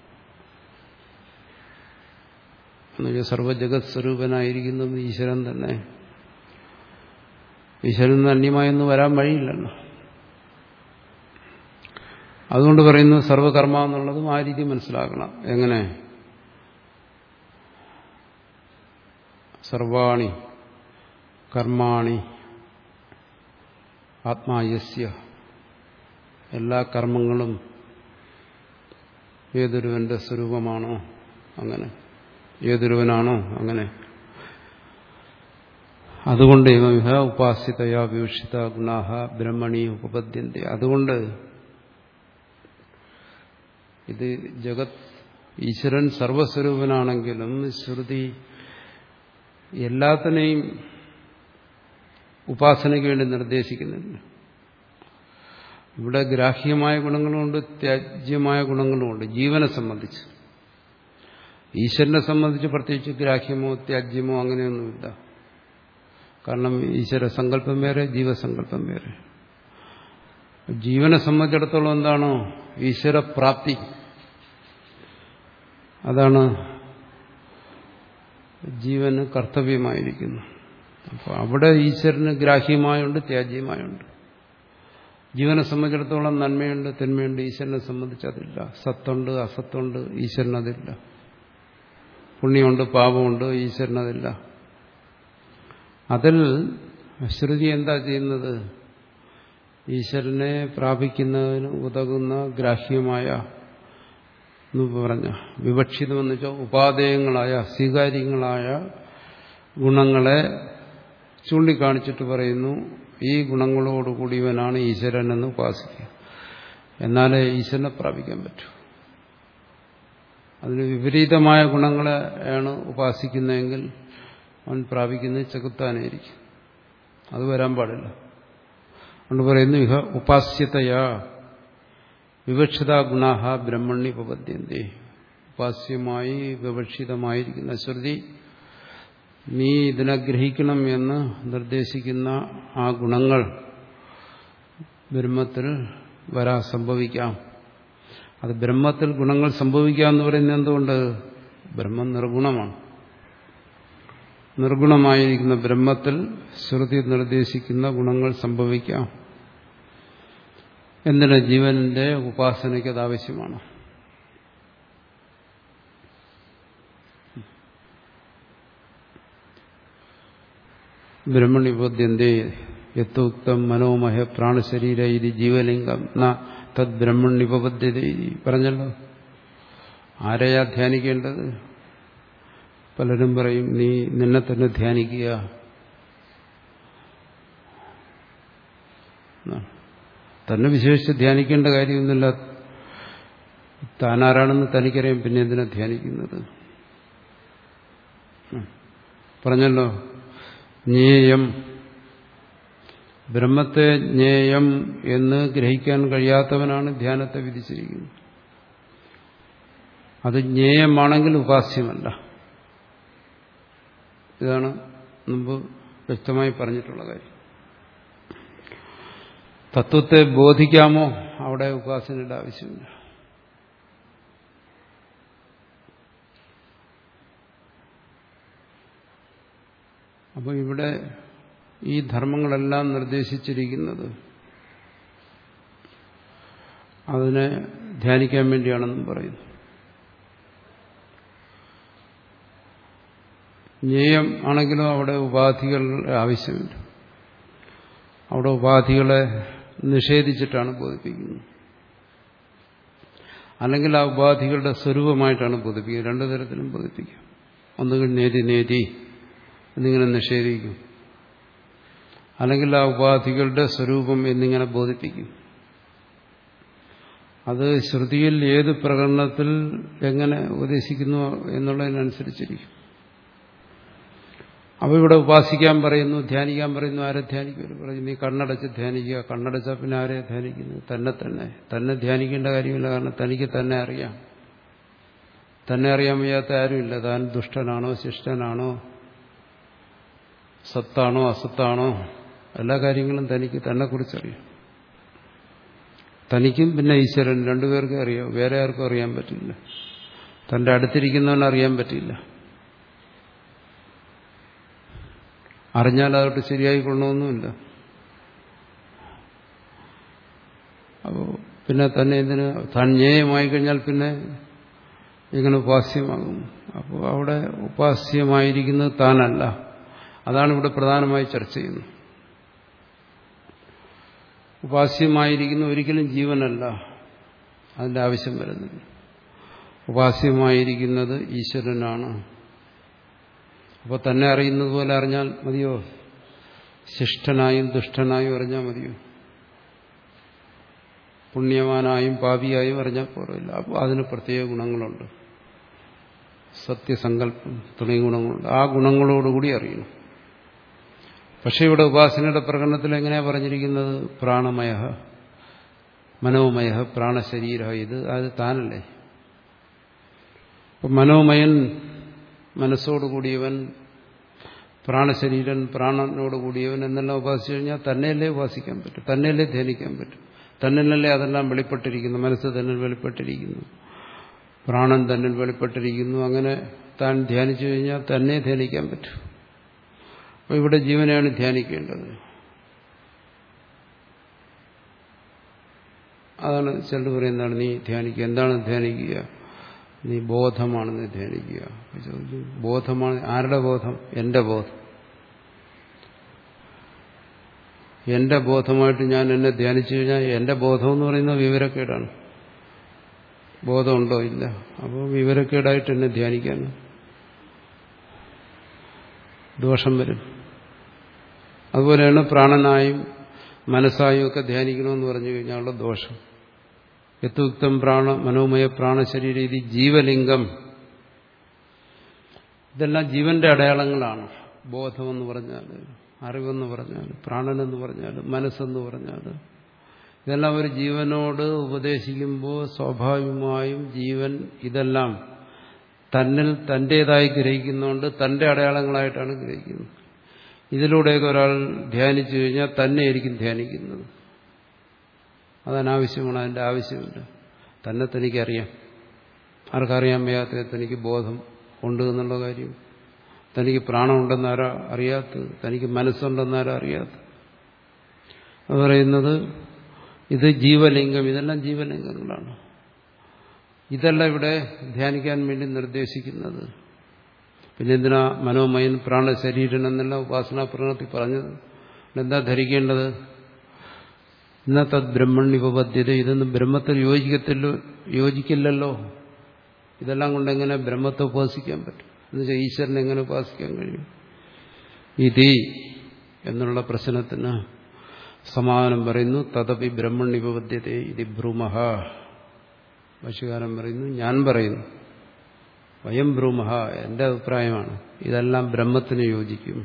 എന്നുവെച്ചാൽ സർവജഗത് സ്വരൂപനായിരിക്കുന്നത് ഈശ്വരൻ തന്നെ ഈശ്വരൻ അന്യമായൊന്നും വരാൻ വഴിയില്ലല്ലോ അതുകൊണ്ട് പറയുന്നു സർവകർമ്മ എന്നുള്ളതും ആ രീതി മനസ്സിലാക്കണം എങ്ങനെ സർവാണി കർമാണി ആത്മായസ്യ എല്ലാ കർമ്മങ്ങളും ഏതൊരുവന്റെ സ്വരൂപമാണോ അങ്ങനെ ഏതൊരുവനാണോ അങ്ങനെ അതുകൊണ്ട് ഇവ ഉപാസിതയാ വിവക്ഷിത ഗുണാഹ ബ്രഹ്മണി ഉപപദ്യന്തി അതുകൊണ്ട് ഇത് ജഗത് ഈശ്വരൻ സർവസ്വരൂപനാണെങ്കിലും ശ്രുതി എല്ലാത്തിനെയും ഉപാസനയ്ക്ക് വേണ്ടി നിർദ്ദേശിക്കുന്നില്ല ഇവിടെ ഗ്രാഹ്യമായ ഗുണങ്ങളുമുണ്ട് ത്യാജ്യമായ ഗുണങ്ങളുമുണ്ട് ജീവനെ സംബന്ധിച്ച് ഈശ്വരനെ സംബന്ധിച്ച് പ്രത്യേകിച്ച് ഗ്രാഹ്യമോ ത്യാജ്യമോ അങ്ങനെയൊന്നുമില്ല കാരണം ഈശ്വര സങ്കല്പം വേറെ ജീവസങ്കല്പം വേറെ ജീവനെ സംബന്ധിച്ചിടത്തോളം എന്താണോ ഈശ്വരപ്രാപ്തി അതാണ് ജീവന് കർത്തവ്യമായിരിക്കുന്നു അപ്പോൾ അവിടെ ഈശ്വരന് ഗ്രാഹ്യമായുണ്ട് ത്യാജ്യമായുണ്ട് ജീവനെ സംബന്ധിച്ചിടത്തോളം നന്മയുണ്ട് തിന്മയുണ്ട് ഈശ്വരനെ സംബന്ധിച്ച് അതില്ല സത്തുണ്ട് അസത്തുണ്ട് ഈശ്വരനതില്ല പുണ്യമുണ്ട് പാപമുണ്ട് ഈശ്വരനതില്ല അതിൽ ശ്രുതി എന്താ ചെയ്യുന്നത് ഈശ്വരനെ പ്രാപിക്കുന്നതിന് ഉതകുന്ന ഗ്രാഹ്യമായ എന്ന് പറഞ്ഞ വിവക്ഷിതമെന്ന് വെച്ചാൽ ഉപാദേയങ്ങളായ സ്വീകാര്യങ്ങളായ ഗുണങ്ങളെ ചൂണ്ടിക്കാണിച്ചിട്ട് പറയുന്നു ഈ ഗുണങ്ങളോടുകൂടിയവനാണ് ഈശ്വരൻ എന്ന് ഉപാസിക്കുക എന്നാലേ ഈശ്വരനെ പ്രാപിക്കാൻ പറ്റൂ അതിന് വിപരീതമായ ഗുണങ്ങളെയാണ് ഉപാസിക്കുന്നതെങ്കിൽ അവൻ പ്രാപിക്കുന്നത് ചെകുത്താനായിരിക്കും അത് വരാൻ പാടില്ല അതുകൊണ്ട് പറയുന്നു ഇഹ ഉപാസ്യതയാ വിവക്ഷിത ഗുണാഹ ബ്രഹ്മണ്യ ഉപപദ്യന്തി ഉപാസ്യമായി വിവക്ഷിതമായിരിക്കുന്ന ശ്രുതി നീ ഇതിനെ ഗ്രഹിക്കണം എന്ന് നിർദ്ദേശിക്കുന്ന ആ ഗുണങ്ങൾ ബ്രഹ്മത്തിൽ വരാ സംഭവിക്കാം അത് ബ്രഹ്മത്തിൽ ഗുണങ്ങൾ സംഭവിക്കാം എന്ന് പറയുന്നത് എന്തുകൊണ്ട് ബ്രഹ്മം നിർഗുണമാണ് നിർഗുണമായിരിക്കുന്ന ബ്രഹ്മത്തിൽ ശ്രുതി നിർദ്ദേശിക്കുന്ന ഗുണങ്ങൾ സംഭവിക്കാം എന്തിന് ജീവന്റെ ഉപാസനയ്ക്ക് അത് ആവശ്യമാണ് ബ്രഹ്മണിബോധ്യന്തേ യഥോക്തം മനോമഹ പ്രാണശരീര ഇത് ജീവലിംഗം ന തദ് ബ്രഹ്മണ്യുപബദ്ധ്യത പറഞ്ഞല്ലോ ആരെയാ ധ്യാനിക്കേണ്ടത് പലരും പറയും നീ നിന്നെ തന്നെ ധ്യാനിക്കുക തന്നെ വിശേഷിച്ച് ധ്യാനിക്കേണ്ട കാര്യമൊന്നുമില്ല താനാരാണെന്ന് തനിക്കറിയാം പിന്നെ എന്തിനാ ധ്യാനിക്കുന്നത് പറഞ്ഞല്ലോ ജ്ഞേയം ബ്രഹ്മത്തെ ജ്ഞേയം എന്ന് ഗ്രഹിക്കാൻ കഴിയാത്തവനാണ് ധ്യാനത്തെ വിധിച്ചിരിക്കുന്നത് അത് ജ്ഞേയമാണെങ്കിൽ ഉപാസ്യമല്ല ഇതാണ് മുമ്പ് വ്യക്തമായി പറഞ്ഞിട്ടുള്ള കാര്യം തത്വത്തെ ബോധിക്കാമോ അവിടെ ഉപാസനയുടെ ആവശ്യമില്ല അപ്പോൾ ഇവിടെ ഈ ധർമ്മങ്ങളെല്ലാം നിർദ്ദേശിച്ചിരിക്കുന്നത് അതിനെ ധ്യാനിക്കാൻ വേണ്ടിയാണെന്നും പറയുന്നു ജ്ഞേയം ആണെങ്കിലും അവിടെ ഉപാധികളുടെ ആവശ്യമില്ല അവിടെ ഉപാധികളെ നിഷേധിച്ചിട്ടാണ് ബോധിപ്പിക്കുന്നത് അല്ലെങ്കിൽ ആ ഉപാധികളുടെ സ്വരൂപമായിട്ടാണ് ബോധിപ്പിക്കുക രണ്ടു തരത്തിലും ബോധിപ്പിക്കുക ഒന്നുകിൽ നേതി നേതി എന്നിങ്ങനെ നിഷേധിക്കും അല്ലെങ്കിൽ ആ ഉപാധികളുടെ സ്വരൂപം എന്നിങ്ങനെ ബോധിപ്പിക്കും അത് ശ്രുതിയിൽ ഏത് പ്രകടനത്തിൽ എങ്ങനെ ഉപദേശിക്കുന്നു എന്നുള്ളതിനനുസരിച്ചിരിക്കും അവ ഇവിടെ ഉപാസിക്കാൻ പറയുന്നു ധ്യാനിക്കാൻ പറയുന്നു ആരെ ധ്യാനിക്കും പറയും നീ കണ്ണടച്ച് ധ്യാനിക്കുക കണ്ണടച്ചാൽ പിന്നെ ആരെ ധ്യാനിക്കുന്നു തന്നെ തന്നെ തന്നെ ധ്യാനിക്കേണ്ട കാര്യമില്ല കാരണം തനിക്ക് തന്നെ അറിയാം തന്നെ അറിയാൻ വയ്യാത്ത ആരുമില്ല താൻ ദുഷ്ടനാണോ ശിഷ്ടനാണോ സത്താണോ അസത്താണോ എല്ലാ കാര്യങ്ങളും തനിക്ക് തന്നെ കുറിച്ചറിയാം തനിക്കും പിന്നെ ഈശ്വരൻ രണ്ടുപേർക്കും അറിയാം വേറെ ആർക്കും അറിയാൻ പറ്റില്ല തന്റെ അടുത്തിരിക്കുന്നവന് അറിയാൻ പറ്റില്ല അറിഞ്ഞാൽ അതോട്ട് ശരിയായിക്കൊള്ളണമെന്നുമില്ല അപ്പോൾ പിന്നെ തന്നെ ഇതിന് താൻ ജ്ഞേയമായി കഴിഞ്ഞാൽ പിന്നെ ഇങ്ങനെ ഉപാസ്യമാകും അപ്പോൾ അവിടെ ഉപാസ്യമായിരിക്കുന്നത് താനല്ല അതാണ് ഇവിടെ പ്രധാനമായി ചർച്ച ചെയ്യുന്നത് ഉപാസ്യമായിരിക്കുന്ന ഒരിക്കലും ജീവനല്ല അതിന്റെ ആവശ്യം വരുന്നില്ല ഉപാസ്യമായിരിക്കുന്നത് ഈശ്വരനാണ് അപ്പോൾ തന്നെ അറിയുന്നത് പോലെ അറിഞ്ഞാൽ മതിയോ ശിഷ്ടനായും ദുഷ്ടനായും അറിഞ്ഞാൽ മതിയോ പുണ്യവാനായും പാപിയായും അറിഞ്ഞാൽ പോരല്ല അപ്പോൾ അതിന് പ്രത്യേക ഗുണങ്ങളുണ്ട് സത്യസങ്കല്പം തുടങ്ങിയ ഗുണങ്ങളുണ്ട് ആ ഗുണങ്ങളോടുകൂടി അറിയണം പക്ഷെ ഇവിടെ ഉപാസനയുടെ പ്രകടനത്തിൽ എങ്ങനെയാ പറഞ്ഞിരിക്കുന്നത് പ്രാണമയ മനോമയ പ്രാണശരീര ഇത് അത് താനല്ലേ അപ്പം മനോമയൻ മനസ്സോടുകൂടിയവൻ പ്രാണശരീരൻ പ്രാണനോടുകൂടിയവൻ എന്നെല്ലാം ഉപാസിച്ചു കഴിഞ്ഞാൽ തന്നെയല്ലേ ഉപാസിക്കാൻ പറ്റും തന്നെയല്ലേ ധ്യാനിക്കാൻ പറ്റും തന്നിലല്ലേ അതെല്ലാം വെളിപ്പെട്ടിരിക്കുന്നു മനസ്സ് തന്നിൽ വെളിപ്പെട്ടിരിക്കുന്നു പ്രാണൻ തന്നിൽ വെളിപ്പെട്ടിരിക്കുന്നു അങ്ങനെ താൻ ധ്യാനിച്ചു കഴിഞ്ഞാൽ തന്നെ ധ്യാനിക്കാൻ പറ്റും അപ്പോൾ ഇവിടെ ജീവനെയാണ് ധ്യാനിക്കേണ്ടത് അതാണ് ചിലർ പറയുന്നതാണ് നീ ധ്യാനിക്കുക എന്താണ് ധ്യാനിക്കുക നീ ബോധമാണ് നീ ധ്യാനിക്കുക ബോധമാണ് ആരുടെ ബോധം എന്റെ ബോധം എന്റെ ബോധമായിട്ട് ഞാൻ എന്നെ ധ്യാനിച്ചു കഴിഞ്ഞാൽ എന്റെ ബോധം എന്ന് പറയുന്നത് വിവരക്കേടാണ് ബോധമുണ്ടോ ഇല്ല അപ്പോൾ വിവരക്കേടായിട്ട് എന്നെ ധ്യാനിക്കാൻ ദോഷം വരും അതുപോലെയാണ് പ്രാണനായും മനസ്സായും ഒക്കെ ധ്യാനിക്കണമെന്ന് പറഞ്ഞു കഴിഞ്ഞാലുള്ള ദോഷം യത്തുക്തം പ്രാണ മനോമയ പ്രാണശരീര ഇത് ജീവലിംഗം ഇതെല്ലാം ജീവന്റെ അടയാളങ്ങളാണ് ബോധമെന്ന് പറഞ്ഞാൽ അറിവെന്ന് പറഞ്ഞാൽ പ്രാണനെന്ന് പറഞ്ഞാൽ മനസ്സെന്ന് പറഞ്ഞാൽ ഇതെല്ലാം ഒരു ജീവനോട് ഉപദേശിക്കുമ്പോൾ സ്വാഭാവികമായും ജീവൻ ഇതെല്ലാം തന്നിൽ തൻ്റെതായി ഗ്രഹിക്കുന്നതുകൊണ്ട് തന്റെ അടയാളങ്ങളായിട്ടാണ് ഗ്രഹിക്കുന്നത് ഇതിലൂടെയൊക്കെ ഒരാൾ ധ്യാനിച്ചു കഴിഞ്ഞാൽ തന്നെയായിരിക്കും ധ്യാനിക്കുന്നത് അതനാവശ്യമാണ് അതിൻ്റെ ആവശ്യമില്ല തന്നെ തനിക്കറിയാം ആർക്കറിയാൻ വയ്യാത്ത തനിക്ക് ബോധം ഉണ്ട് എന്നുള്ള കാര്യം തനിക്ക് പ്രാണമുണ്ടെന്നാരാ അറിയാത്തത് തനിക്ക് മനസ്സുണ്ടെന്നാരാ അറിയാത്തത് അത് പറയുന്നത് ഇത് ജീവലിംഗം ഇതെല്ലാം ജീവലിംഗങ്ങളാണ് ഇതല്ല ഇവിടെ ധ്യാനിക്കാൻ വേണ്ടി നിർദ്ദേശിക്കുന്നത് പിന്നെ എന്തിനാ മനോമയൻ പ്രാണശരീരൻ എന്നെല്ലാം ഉപാസനാ പ്രകടനത്തിൽ പറഞ്ഞത് എന്താ ധരിക്കേണ്ടത് ഇന്നത്തെ ബ്രഹ്മണ്യുപപദ്ധ്യത ഇതൊന്നും ബ്രഹ്മത്തിൽ യോജിക്കത്തില്ലോ യോജിക്കില്ലല്ലോ ഇതെല്ലാം കൊണ്ട് എങ്ങനെ ബ്രഹ്മത്തെ ഉപാസിക്കാൻ പറ്റും എന്നുവെച്ചാൽ ഈശ്വരനെ എങ്ങനെ ഉപാസിക്കാൻ കഴിയും ഇതി എന്നുള്ള പ്രശ്നത്തിന് സമാധാനം പറയുന്നു തദപി ബ്രഹ്മണ്യുപപദ്ധ്യത ഇത് ഭ്രൂമഹ ഭാഷകാരൻ പറയുന്നു ഞാൻ പറയുന്നു വയം ഭ്രൂമഹ എന്റെ അഭിപ്രായമാണ് ഇതെല്ലാം ബ്രഹ്മത്തിന് യോജിക്കും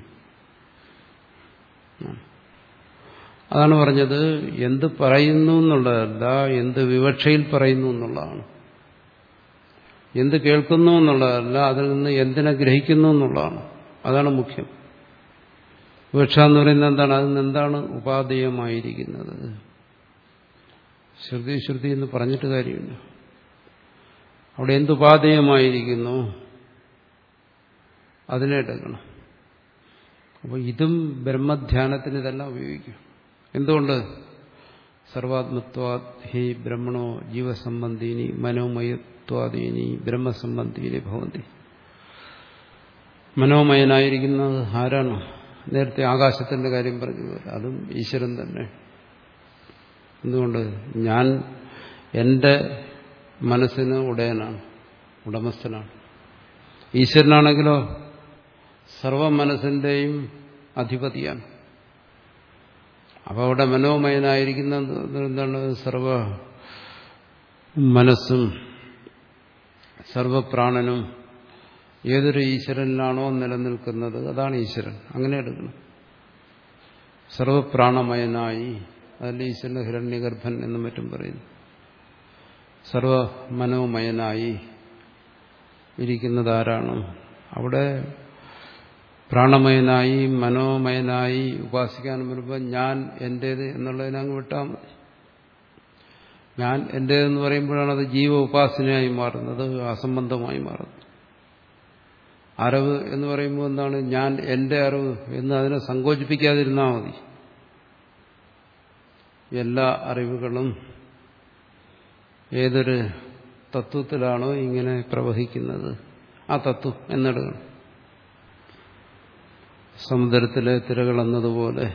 അതാണ് പറഞ്ഞത് എന്ത് പറയുന്നു എന്നുള്ളതല്ല എന്ത് വിവക്ഷയിൽ പറയുന്നു എന്നുള്ളതാണ് എന്ത് കേൾക്കുന്നു എന്നുള്ളതല്ല അതിൽ നിന്ന് എന്തിനെ ഗ്രഹിക്കുന്നു എന്നുള്ളതാണ് അതാണ് മുഖ്യം വിവക്ഷ എന്ന് പറയുന്നത് എന്താണ് അതിൽ നിന്ന് എന്താണ് ഉപാധേയമായിരിക്കുന്നത് ശ്രുതി ശ്രുതി എന്ന് പറഞ്ഞിട്ട് കാര്യമില്ല അവിടെ എന്തുപാധേയമായിരിക്കുന്നു അതിനെ എടുക്കണം അപ്പോൾ ഇതും ബ്രഹ്മധ്യാനത്തിന് തന്നെ ഉപയോഗിക്കും എന്തുകൊണ്ട് സർവാത്മത്വാത് ഹി ബ്രഹ്മണോ ജീവസംബന്ധീനി മനോമയത്വാദീനി ബ്രഹ്മസംബന്ധീനി ഭവന്തി മനോമയനായിരിക്കുന്നത് ആരാണ് നേരത്തെ ആകാശത്തിന്റെ കാര്യം പറഞ്ഞു പോലെ അതും ഈശ്വരൻ തന്നെ എന്തുകൊണ്ട് ഞാൻ എൻ്റെ മനസ്സിന് ഉടയനാണ് ഉടമസ്ഥനാണ് ഈശ്വരനാണെങ്കിലോ സർവ മനസ്സിന്റെയും അധിപതിയാണ് അപ്പോൾ അവിടെ മനോമയനായിരിക്കുന്ന എന്താണ് സർവ മനസ്സും സർവപ്രാണനും ഏതൊരു ഈശ്വരനിലാണോ നിലനിൽക്കുന്നത് അതാണ് ഈശ്വരൻ അങ്ങനെ എടുക്കണം സർവപ്രാണമയനായി അതിൽ ഈശ്വരൻ ഹിരണ്യഗർഭൻ എന്നും മറ്റും പറയുന്നു സർവ മനോമയനായി ഇരിക്കുന്നത് ആരാണ് അവിടെ പ്രാണമയനായി മനോമയനായി ഉപാസിക്കാൻ വരുമ്പോൾ ഞാൻ എൻ്റേത് എന്നുള്ളതിനെ അങ്ങ് വിട്ടാൽ മതി ഞാൻ എൻ്റേതെന്ന് പറയുമ്പോഴാണ് അത് ജീവ ഉപാസനയായി മാറുന്നത് അസംബന്ധമായി മാറുന്നത് അറിവ് എന്ന് പറയുമ്പോൾ എന്താണ് ഞാൻ എൻ്റെ അറിവ് എന്ന് അതിനെ സങ്കോചിപ്പിക്കാതിരുന്നാൽ മതി എല്ലാ അറിവുകളും ഏതൊരു തത്വത്തിലാണോ ഇങ്ങനെ പ്രവഹിക്കുന്നത് ആ തത്വം എന്നെടുക്കണം സമുദ്രത്തിലെ തിരകൾ എന്നതുപോലെ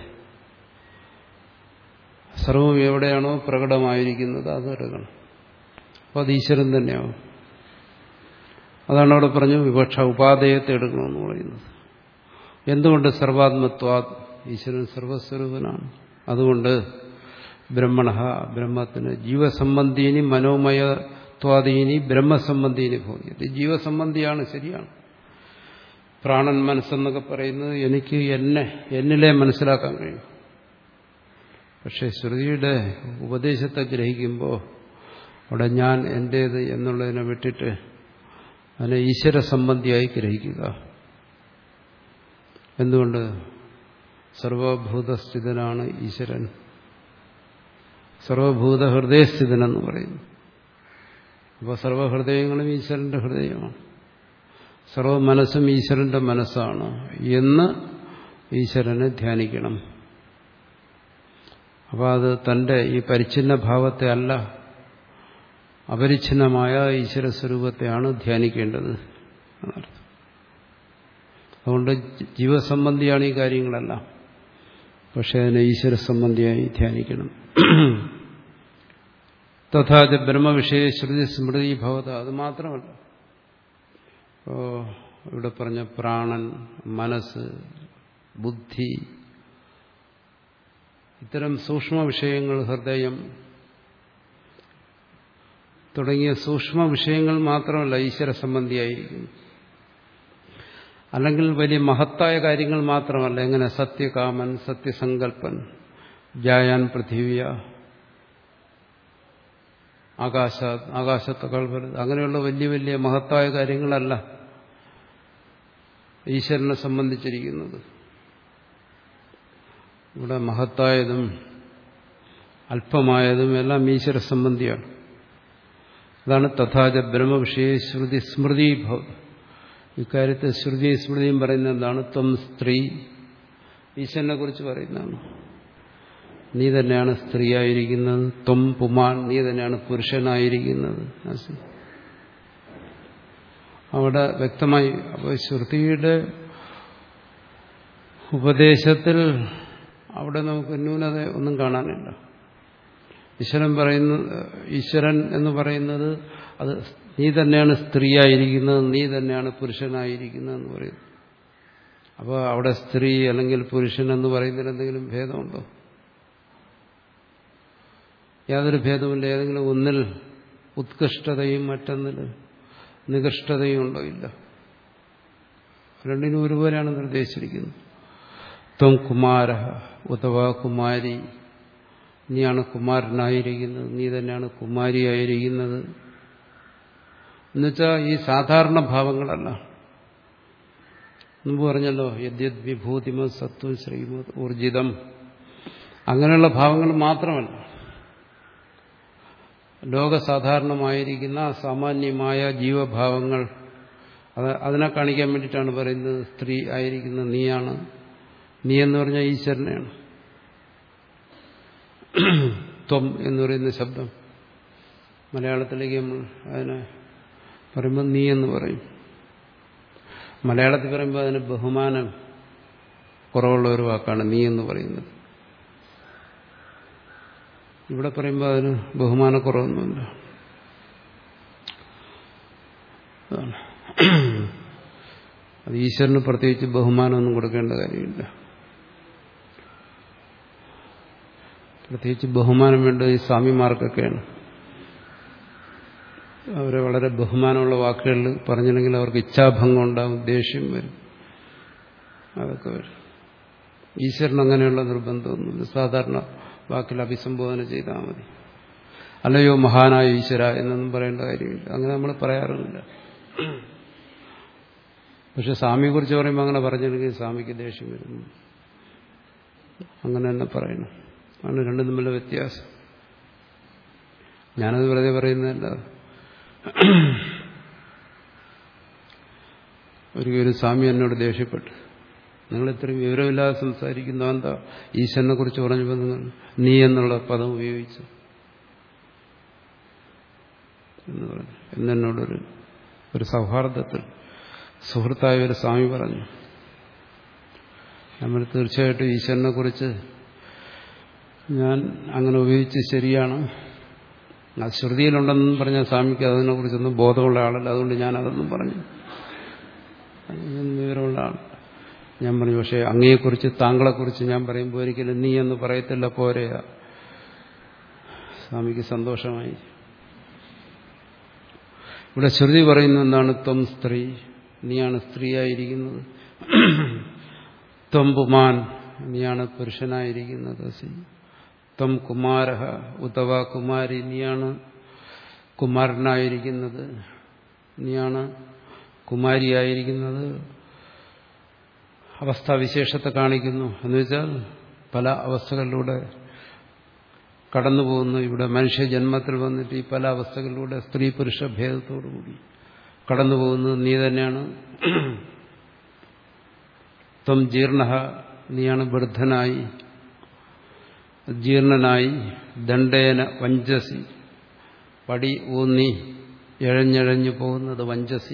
സർവം എവിടെയാണോ പ്രകടമായിരിക്കുന്നത് അത് എടുക്കണം അപ്പോൾ അത് ഈശ്വരൻ തന്നെയാവും അതാണ് അവിടെ പറഞ്ഞു വിവക്ഷ ഉപാധേയത്തെ എടുക്കണമെന്ന് പറയുന്നത് എന്തുകൊണ്ട് സർവാത്മത്വാ ഈശ്വരൻ സർവസ്വരൂപനാണ് അതുകൊണ്ട് ബ്രഹ്മണ ബ്രഹ്മത്തിന് ജീവസംബന്ധീനി മനോമയത്വാദീനി ബ്രഹ്മസംബന്ധീനി ഭൂമിയത് ജീവസംബന്ധിയാണ് ശരിയാണ് പ്രാണൻ മനസ്സെന്നൊക്കെ പറയുന്നത് എനിക്ക് എന്നെ എന്നിലെ മനസ്സിലാക്കാൻ കഴിയും പക്ഷെ ശ്രുതിയുടെ ഉപദേശത്തെ ഗ്രഹിക്കുമ്പോൾ അവിടെ ഞാൻ എൻ്റേത് എന്നുള്ളതിനെ വിട്ടിട്ട് അതിനെ ഈശ്വര സംബന്ധിയായി ഗ്രഹിക്കുക എന്തുകൊണ്ട് സർവഭൂതസ്ഥിതനാണ് ഈശ്വരൻ സർവഭൂത ഹൃദയസ്ഥിതനെന്ന് പറയുന്നു അപ്പോൾ സർവഹൃദയങ്ങളും ഈശ്വരന്റെ ഹൃദയമാണ് സർവ മനസ്സും ഈശ്വരന്റെ മനസ്സാണ് എന്ന് ഈശ്വരനെ ധ്യാനിക്കണം അപ്പോൾ അത് തന്റെ ഈ പരിച്ഛിന്ന ഭാവത്തെ അല്ല അപരിച്ഛിന്നമായ ഈശ്വര സ്വരൂപത്തെയാണ് ധ്യാനിക്കേണ്ടത് എന്നർത്ഥം അതുകൊണ്ട് ജീവസംബന്ധിയാണ് ഈ കാര്യങ്ങളെല്ലാം പക്ഷെ അതിനെ ഈശ്വര സംബന്ധിയായി ധ്യാനിക്കണം തഥാച ബ്രഹ്മവിഷയ ശ്രുതി സ്മൃതി ഭവത അത് മാത്രമല്ല ഇവിടെ പറഞ്ഞ പ്രാണൻ മനസ്സ് ബുദ്ധി ഇത്തരം സൂക്ഷ്മ വിഷയങ്ങൾ ഹൃദയം തുടങ്ങിയ സൂക്ഷ്മ വിഷയങ്ങൾ മാത്രമല്ല ഈശ്വര സംബന്ധിയായിരിക്കുന്നു അല്ലെങ്കിൽ വലിയ മഹത്തായ കാര്യങ്ങൾ മാത്രമല്ല എങ്ങനെ സത്യകാമൻ സത്യസങ്കല്പൻ ജായാൻ പൃഥിവിയ ആകാശ ആകാശത്തേക്കാൾ വലുത് അങ്ങനെയുള്ള വലിയ വലിയ മഹത്തായ കാര്യങ്ങളല്ല ഈശ്വരനെ സംബന്ധിച്ചിരിക്കുന്നത് ഇവിടെ മഹത്തായതും അല്പമായതും എല്ലാം ഈശ്വര സംബന്ധിയാണ് അതാണ് തഥാച ബ്രഹ്മവിഷയ ശ്രുതി സ്മൃതി ഭവ ഇക്കാര്യത്തിൽ ശ്രുതി സ്മൃതിയും പറയുന്നത് എന്താണ് ത്വം സ്ത്രീ ഈശ്വരനെ കുറിച്ച് പറയുന്നതാണ് നീ തന്നെയാണ് സ്ത്രീയായിരിക്കുന്നത് ത്വം പുമാൻ നീ തന്നെയാണ് പുരുഷനായിരിക്കുന്നത് അവിടെ വ്യക്തമായി അപ്പോൾ ശ്രുതിയുടെ ഉപദേശത്തിൽ അവിടെ നമുക്ക് ന്യൂനത ഒന്നും കാണാനില്ല ഈശ്വരൻ പറയുന്ന ഈശ്വരൻ എന്ന് പറയുന്നത് അത് നീ തന്നെയാണ് സ്ത്രീയായിരിക്കുന്നത് നീ തന്നെയാണ് പുരുഷനായിരിക്കുന്നത് എന്ന് പറയുന്നു അപ്പോൾ അവിടെ സ്ത്രീ അല്ലെങ്കിൽ പുരുഷൻ എന്ന് പറയുന്നതിൽ എന്തെങ്കിലും ഭേദമുണ്ടോ യാതൊരു ഭേദമില്ല ഏതെങ്കിലും ഒന്നിൽ ഉത്കൃഷ്ടതയും മറ്റൊന്നിൽ നികൃഷ്ടതയും ഉണ്ടോ ഇല്ല രണ്ടിനും ഒരുപോലെയാണ് നിർദ്ദേശിച്ചിരിക്കുന്നത് ത്വം കുമാര ഉതവ കുമാരി നീയാണ് കുമാരനായിരിക്കുന്നത് നീ തന്നെയാണ് കുമാരിയായിരിക്കുന്നത് എന്നുവെച്ചാൽ ഈ സാധാരണ ഭാവങ്ങളല്ല മുമ്പ് പറഞ്ഞല്ലോ യദ്യത് വിഭൂതിമ സത്വം ശ്രീമത് ഊർജിതം അങ്ങനെയുള്ള ഭാവങ്ങൾ മാത്രമല്ല ലോകസാധാരണമായിരിക്കുന്ന സാമാന്യമായ ജീവഭാവങ്ങൾ അത് അതിനെ കാണിക്കാൻ വേണ്ടിയിട്ടാണ് പറയുന്നത് സ്ത്രീ ആയിരിക്കുന്ന നീയാണ് നീ എന്ന് പറഞ്ഞാൽ ഈശ്വരനെയാണ് ത്വം എന്ന് പറയുന്ന ശബ്ദം മലയാളത്തിലേക്ക് നമ്മൾ അതിനെ പറയുമ്പോൾ നീ എന്ന് പറയും മലയാളത്തിൽ പറയുമ്പോൾ അതിന് ബഹുമാനം കുറവുള്ള ഒരു വാക്കാണ് നീ എന്ന് പറയുന്നത് ഇവിടെ പറയുമ്പോൾ അതിന് ബഹുമാനക്കുറവൊന്നുമില്ല അതാണ് അത് ഈശ്വരന് പ്രത്യേകിച്ച് ബഹുമാനമൊന്നും കൊടുക്കേണ്ട കാര്യമില്ല പ്രത്യേകിച്ച് ബഹുമാനം വേണ്ടത് ഈ സ്വാമിമാർക്കൊക്കെയാണ് അവരെ വളരെ ബഹുമാനമുള്ള വാക്കുകളിൽ പറഞ്ഞില്ലെങ്കിൽ അവർക്ക് ഇച്ഛാഭംഗം ഉണ്ടാവും ദേഷ്യം വരും അതൊക്കെ വരും ഈശ്വരൻ അങ്ങനെയുള്ള നിർബന്ധമൊന്നുമില്ല സാധാരണ വാക്കിൽ അഭിസംബോധന ചെയ്താൽ മതി അല്ലയോ മഹാനായ ഈശ്വര എന്നൊന്നും പറയേണ്ട കാര്യമില്ല അങ്ങനെ നമ്മൾ പറയാറുമില്ല പക്ഷെ സ്വാമിയെ കുറിച്ച് പറയുമ്പോൾ അങ്ങനെ പറഞ്ഞില്ലെങ്കിൽ സ്വാമിക്ക് ദേഷ്യം വരുന്നു അങ്ങനെ തന്നെ പറയണം ആണ് രണ്ടും തമ്മിലുള്ള വ്യത്യാസം ഞാനത് വെറുതെ പറയുന്നതല്ല ഒരു സ്വാമി എന്നോട് ദേഷ്യപ്പെട്ടു നിങ്ങൾ ഇത്രയും വിവരമില്ലാതെ സംസാരിക്കുന്ന എന്താ ഈശ്വരനെ കുറിച്ച് പറഞ്ഞപ്പോൾ നിങ്ങൾ നീ എന്നുള്ള പദം ഉപയോഗിച്ചു എന്ന് പറഞ്ഞു എന്നെന്നോടൊരു ഒരു സൗഹാർദ്ദത്തിൽ സുഹൃത്തായ ഒരു സ്വാമി പറഞ്ഞു നമ്മൾ തീർച്ചയായിട്ടും ഈശ്വരനെ കുറിച്ച് ഞാൻ അങ്ങനെ ഉപയോഗിച്ച് ശരിയാണ് അത് ശ്രുതിയിലുണ്ടെന്നും പറഞ്ഞ സ്വാമിക്ക് അതിനെക്കുറിച്ചൊന്നും ബോധമുള്ള ആളല്ല അതുകൊണ്ട് ഞാൻ അതൊന്നും പറഞ്ഞു വിവരമുള്ള ആൾ ഞാൻ പറഞ്ഞു പക്ഷേ അങ്ങയെക്കുറിച്ച് താങ്കളെക്കുറിച്ച് ഞാൻ പറയുമ്പോൾ ഒരിക്കലും നീ എന്ന് പറയത്തില്ല പോരെയാ സ്വാമിക്ക് സന്തോഷമായി ഇവിടെ ശ്രുതി പറയുന്ന എന്താണ് ത്വം സ്ത്രീ നീയാണ് സ്ത്രീയായിരിക്കുന്നത് ത്വം പുമാൻ നീയാണ് പുരുഷനായിരിക്കുന്നത് ത്വം കുമാര ഉത്തവ കുമാരി നീയാണ് കുമാരനായിരിക്കുന്നത് നീയാണ് കുമാരിയായിരിക്കുന്നത് അവസ്ഥാവിശേഷത്തെ കാണിക്കുന്നു എന്ന് വെച്ചാൽ പല അവസ്ഥകളിലൂടെ കടന്നു പോകുന്നു ഇവിടെ മനുഷ്യ ജന്മത്തിൽ വന്നിട്ട് ഈ പല അവസ്ഥകളിലൂടെ സ്ത്രീ പുരുഷ ഭേദത്തോടുകൂടി കടന്നു പോകുന്നത് നീ തന്നെയാണ് ത്വം ജീർണ നീയാണ് വൃദ്ധനായി ജീർണനായി ദണ്ഡേന വഞ്ചസി പടി ഊന്നി എഴഞ്ഞഴഞ്ഞു പോകുന്നത് വഞ്ചസി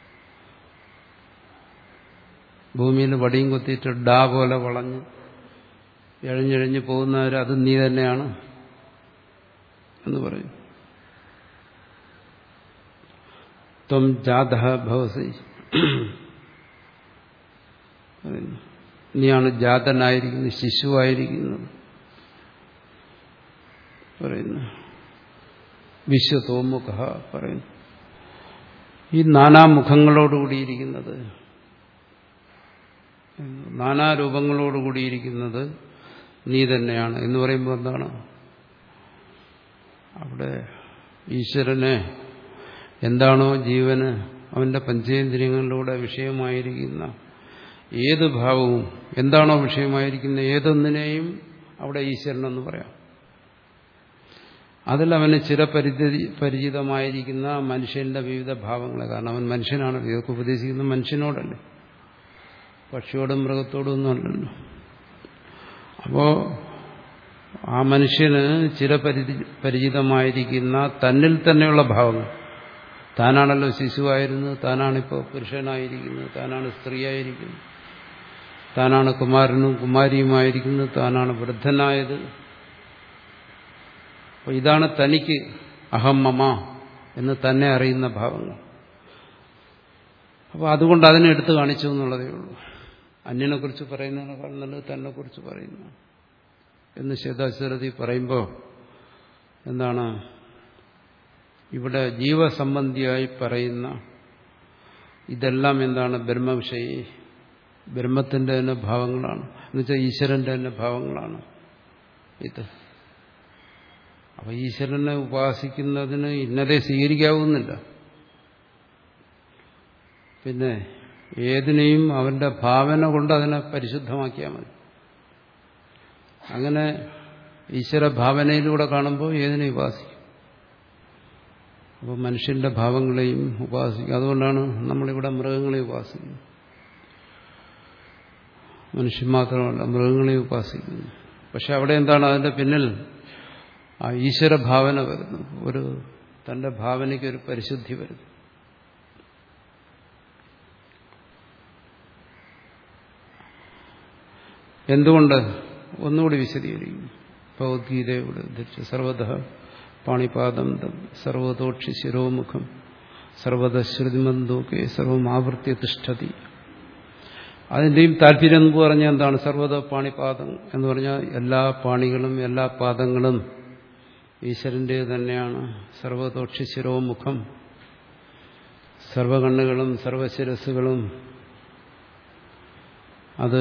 ഭൂമിയിൽ വടിയും കൊത്തിയിട്ട് ഡാ പോലെ വളഞ്ഞ് എഴഞ്ഞെഴഞ്ഞ് പോകുന്നവർ അത് നീ തന്നെയാണ് എന്ന് പറയും ത്വം ജാത ഭവസി നീയാണ് ജാതനായിരിക്കുന്നത് ശിശുവായിരിക്കുന്നത് പറയുന്നു വിശ്വതോമുഖ പറയുന്നു ഈ നാനാമുഖങ്ങളോടുകൂടിയിരിക്കുന്നത് നാനാരൂപങ്ങളോടുകൂടിയിരിക്കുന്നത് നീ തന്നെയാണ് എന്ന് പറയുമ്പോൾ എന്താണ് അവിടെ ഈശ്വരനെ എന്താണോ ജീവന് അവന്റെ പഞ്ചേന്ദ്രിയങ്ങളിലൂടെ വിഷയമായിരിക്കുന്ന ഏത് ഭാവവും എന്താണോ വിഷയമായിരിക്കുന്ന ഏതൊന്നിനെയും അവിടെ ഈശ്വരനെന്ന് പറയാം അതിൽ അവന് ചിരപരിധി പരിചിതമായിരിക്കുന്ന മനുഷ്യന്റെ വിവിധ ഭാവങ്ങളെ കാരണം അവൻ മനുഷ്യനാണ് ഇതൊക്കെ ഉപദേശിക്കുന്ന മനുഷ്യനോടല്ലേ പക്ഷിയോടും മൃഗത്തോടും ഒന്നും അല്ലല്ലോ അപ്പോ ആ മനുഷ്യന് ചിരപരിധി പരിചിതമായിരിക്കുന്ന തന്നിൽ തന്നെയുള്ള ഭാവങ്ങൾ താനാണല്ലോ ശിശുവായിരുന്നത് താനാണിപ്പോൾ പുരുഷനായിരിക്കുന്നത് താനാണ് സ്ത്രീയായിരിക്കുന്നത് താനാണ് കുമാരനും കുമാരിയുമായിരിക്കുന്നത് താനാണ് വൃദ്ധനായത് അപ്പോൾ ഇതാണ് തനിക്ക് അഹം മമ എന്ന് തന്നെ അറിയുന്ന ഭാവങ്ങൾ അപ്പോൾ അതുകൊണ്ട് അതിനെ എടുത്തു കാണിച്ചു എന്നുള്ളതേ ഉള്ളൂ അന്യനെക്കുറിച്ച് പറയുന്നതിനേക്കാൾ നല്ലത് തന്നെക്കുറിച്ച് പറയുന്നു എന്ന് ശേതാശ്വരതി പറയുമ്പോൾ എന്താണ് ഇവിടെ ജീവസംബന്ധിയായി പറയുന്ന ഇതെല്ലാം എന്താണ് ബ്രഹ്മവിഷയി ബ്രഹ്മത്തിന്റെ തന്നെ ഭാവങ്ങളാണ് എന്നുവെച്ചാൽ ഈശ്വരന്റെ തന്നെ ഭാവങ്ങളാണ് ഇത് അപ്പൊ ഈശ്വരനെ ഉപാസിക്കുന്നതിന് ഇന്നതേ സ്വീകരിക്കാവുന്നില്ല പിന്നെ ഏതിനെയും അവന്റെ ഭാവന കൊണ്ട് അതിനെ പരിശുദ്ധമാക്കിയാൽ മതി അങ്ങനെ ഈശ്വര ഭാവനയിലൂടെ കാണുമ്പോൾ ഏതിനെ ഉപാസിക്കും അപ്പോൾ മനുഷ്യന്റെ ഭാവങ്ങളെയും ഉപാസിക്കും അതുകൊണ്ടാണ് നമ്മളിവിടെ മൃഗങ്ങളെ ഉപാസിക്കുന്നത് മനുഷ്യൻ മാത്രമല്ല മൃഗങ്ങളെ ഉപാസിക്കുന്നു പക്ഷെ അവിടെ എന്താണ് അതിന്റെ പിന്നിൽ ആ ഈശ്വര ഭാവന വരുന്നു ഒരു തന്റെ ഭാവനയ്ക്ക് ഒരു പരിശുദ്ധി വരുന്നു എന്തുകൊണ്ട് ഒന്നുകൂടി വിശദീകരിക്കും ഭഗവത്ഗീതയോട് ഉദ്ധരിച്ചു സർവത പാണിപാദം സർവതോക്ഷി ശിരോമുഖം സർവത ശ്രുതിമന്തോക്കെ സർവം ആവൃത്തി തിഷ്ഠതി അതിൻ്റെയും താല്പര്യം എന്ന് പറഞ്ഞാൽ എന്താണ് സർവത പാണിപാദം എന്ന് പറഞ്ഞാൽ എല്ലാ പാണികളും എല്ലാ പാദങ്ങളും ഈശ്വരൻ്റെ തന്നെയാണ് സർവതോക്ഷി ശിരോമുഖം സർവകണ്ണുകളും സർവശിരസ്സുകളും അത്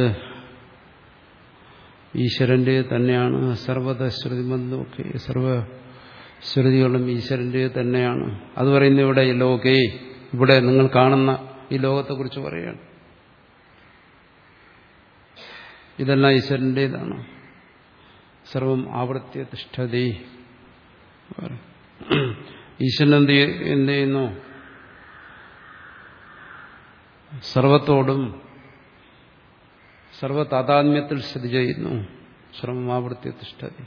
ഈശ്വരന്റെ തന്നെയാണ് സർവത ശ്രുതിമന്തൊക്കെ സർവ ശ്രുതികളും ഈശ്വരന്റെ തന്നെയാണ് അത് പറയുന്നത് ഇവിടെ ഈ ലോകേ ഇവിടെ നിങ്ങൾ കാണുന്ന ഈ ലോകത്തെക്കുറിച്ച് പറയുകയാണ് ഇതെല്ലാം ഈശ്വരൻ്റെതാണ് സർവം ആവർത്തിയ തിഷ്ഠതി ഈശ്വരൻ എന്ത് എന്ത് ചെയ്യുന്നു സർവത്തോടും സർവതാതാത്മ്യത്തിൽ സ്ഥിതി ചെയ്യുന്നു ശ്രമമാവൃത്തി തിഷ്ഠതി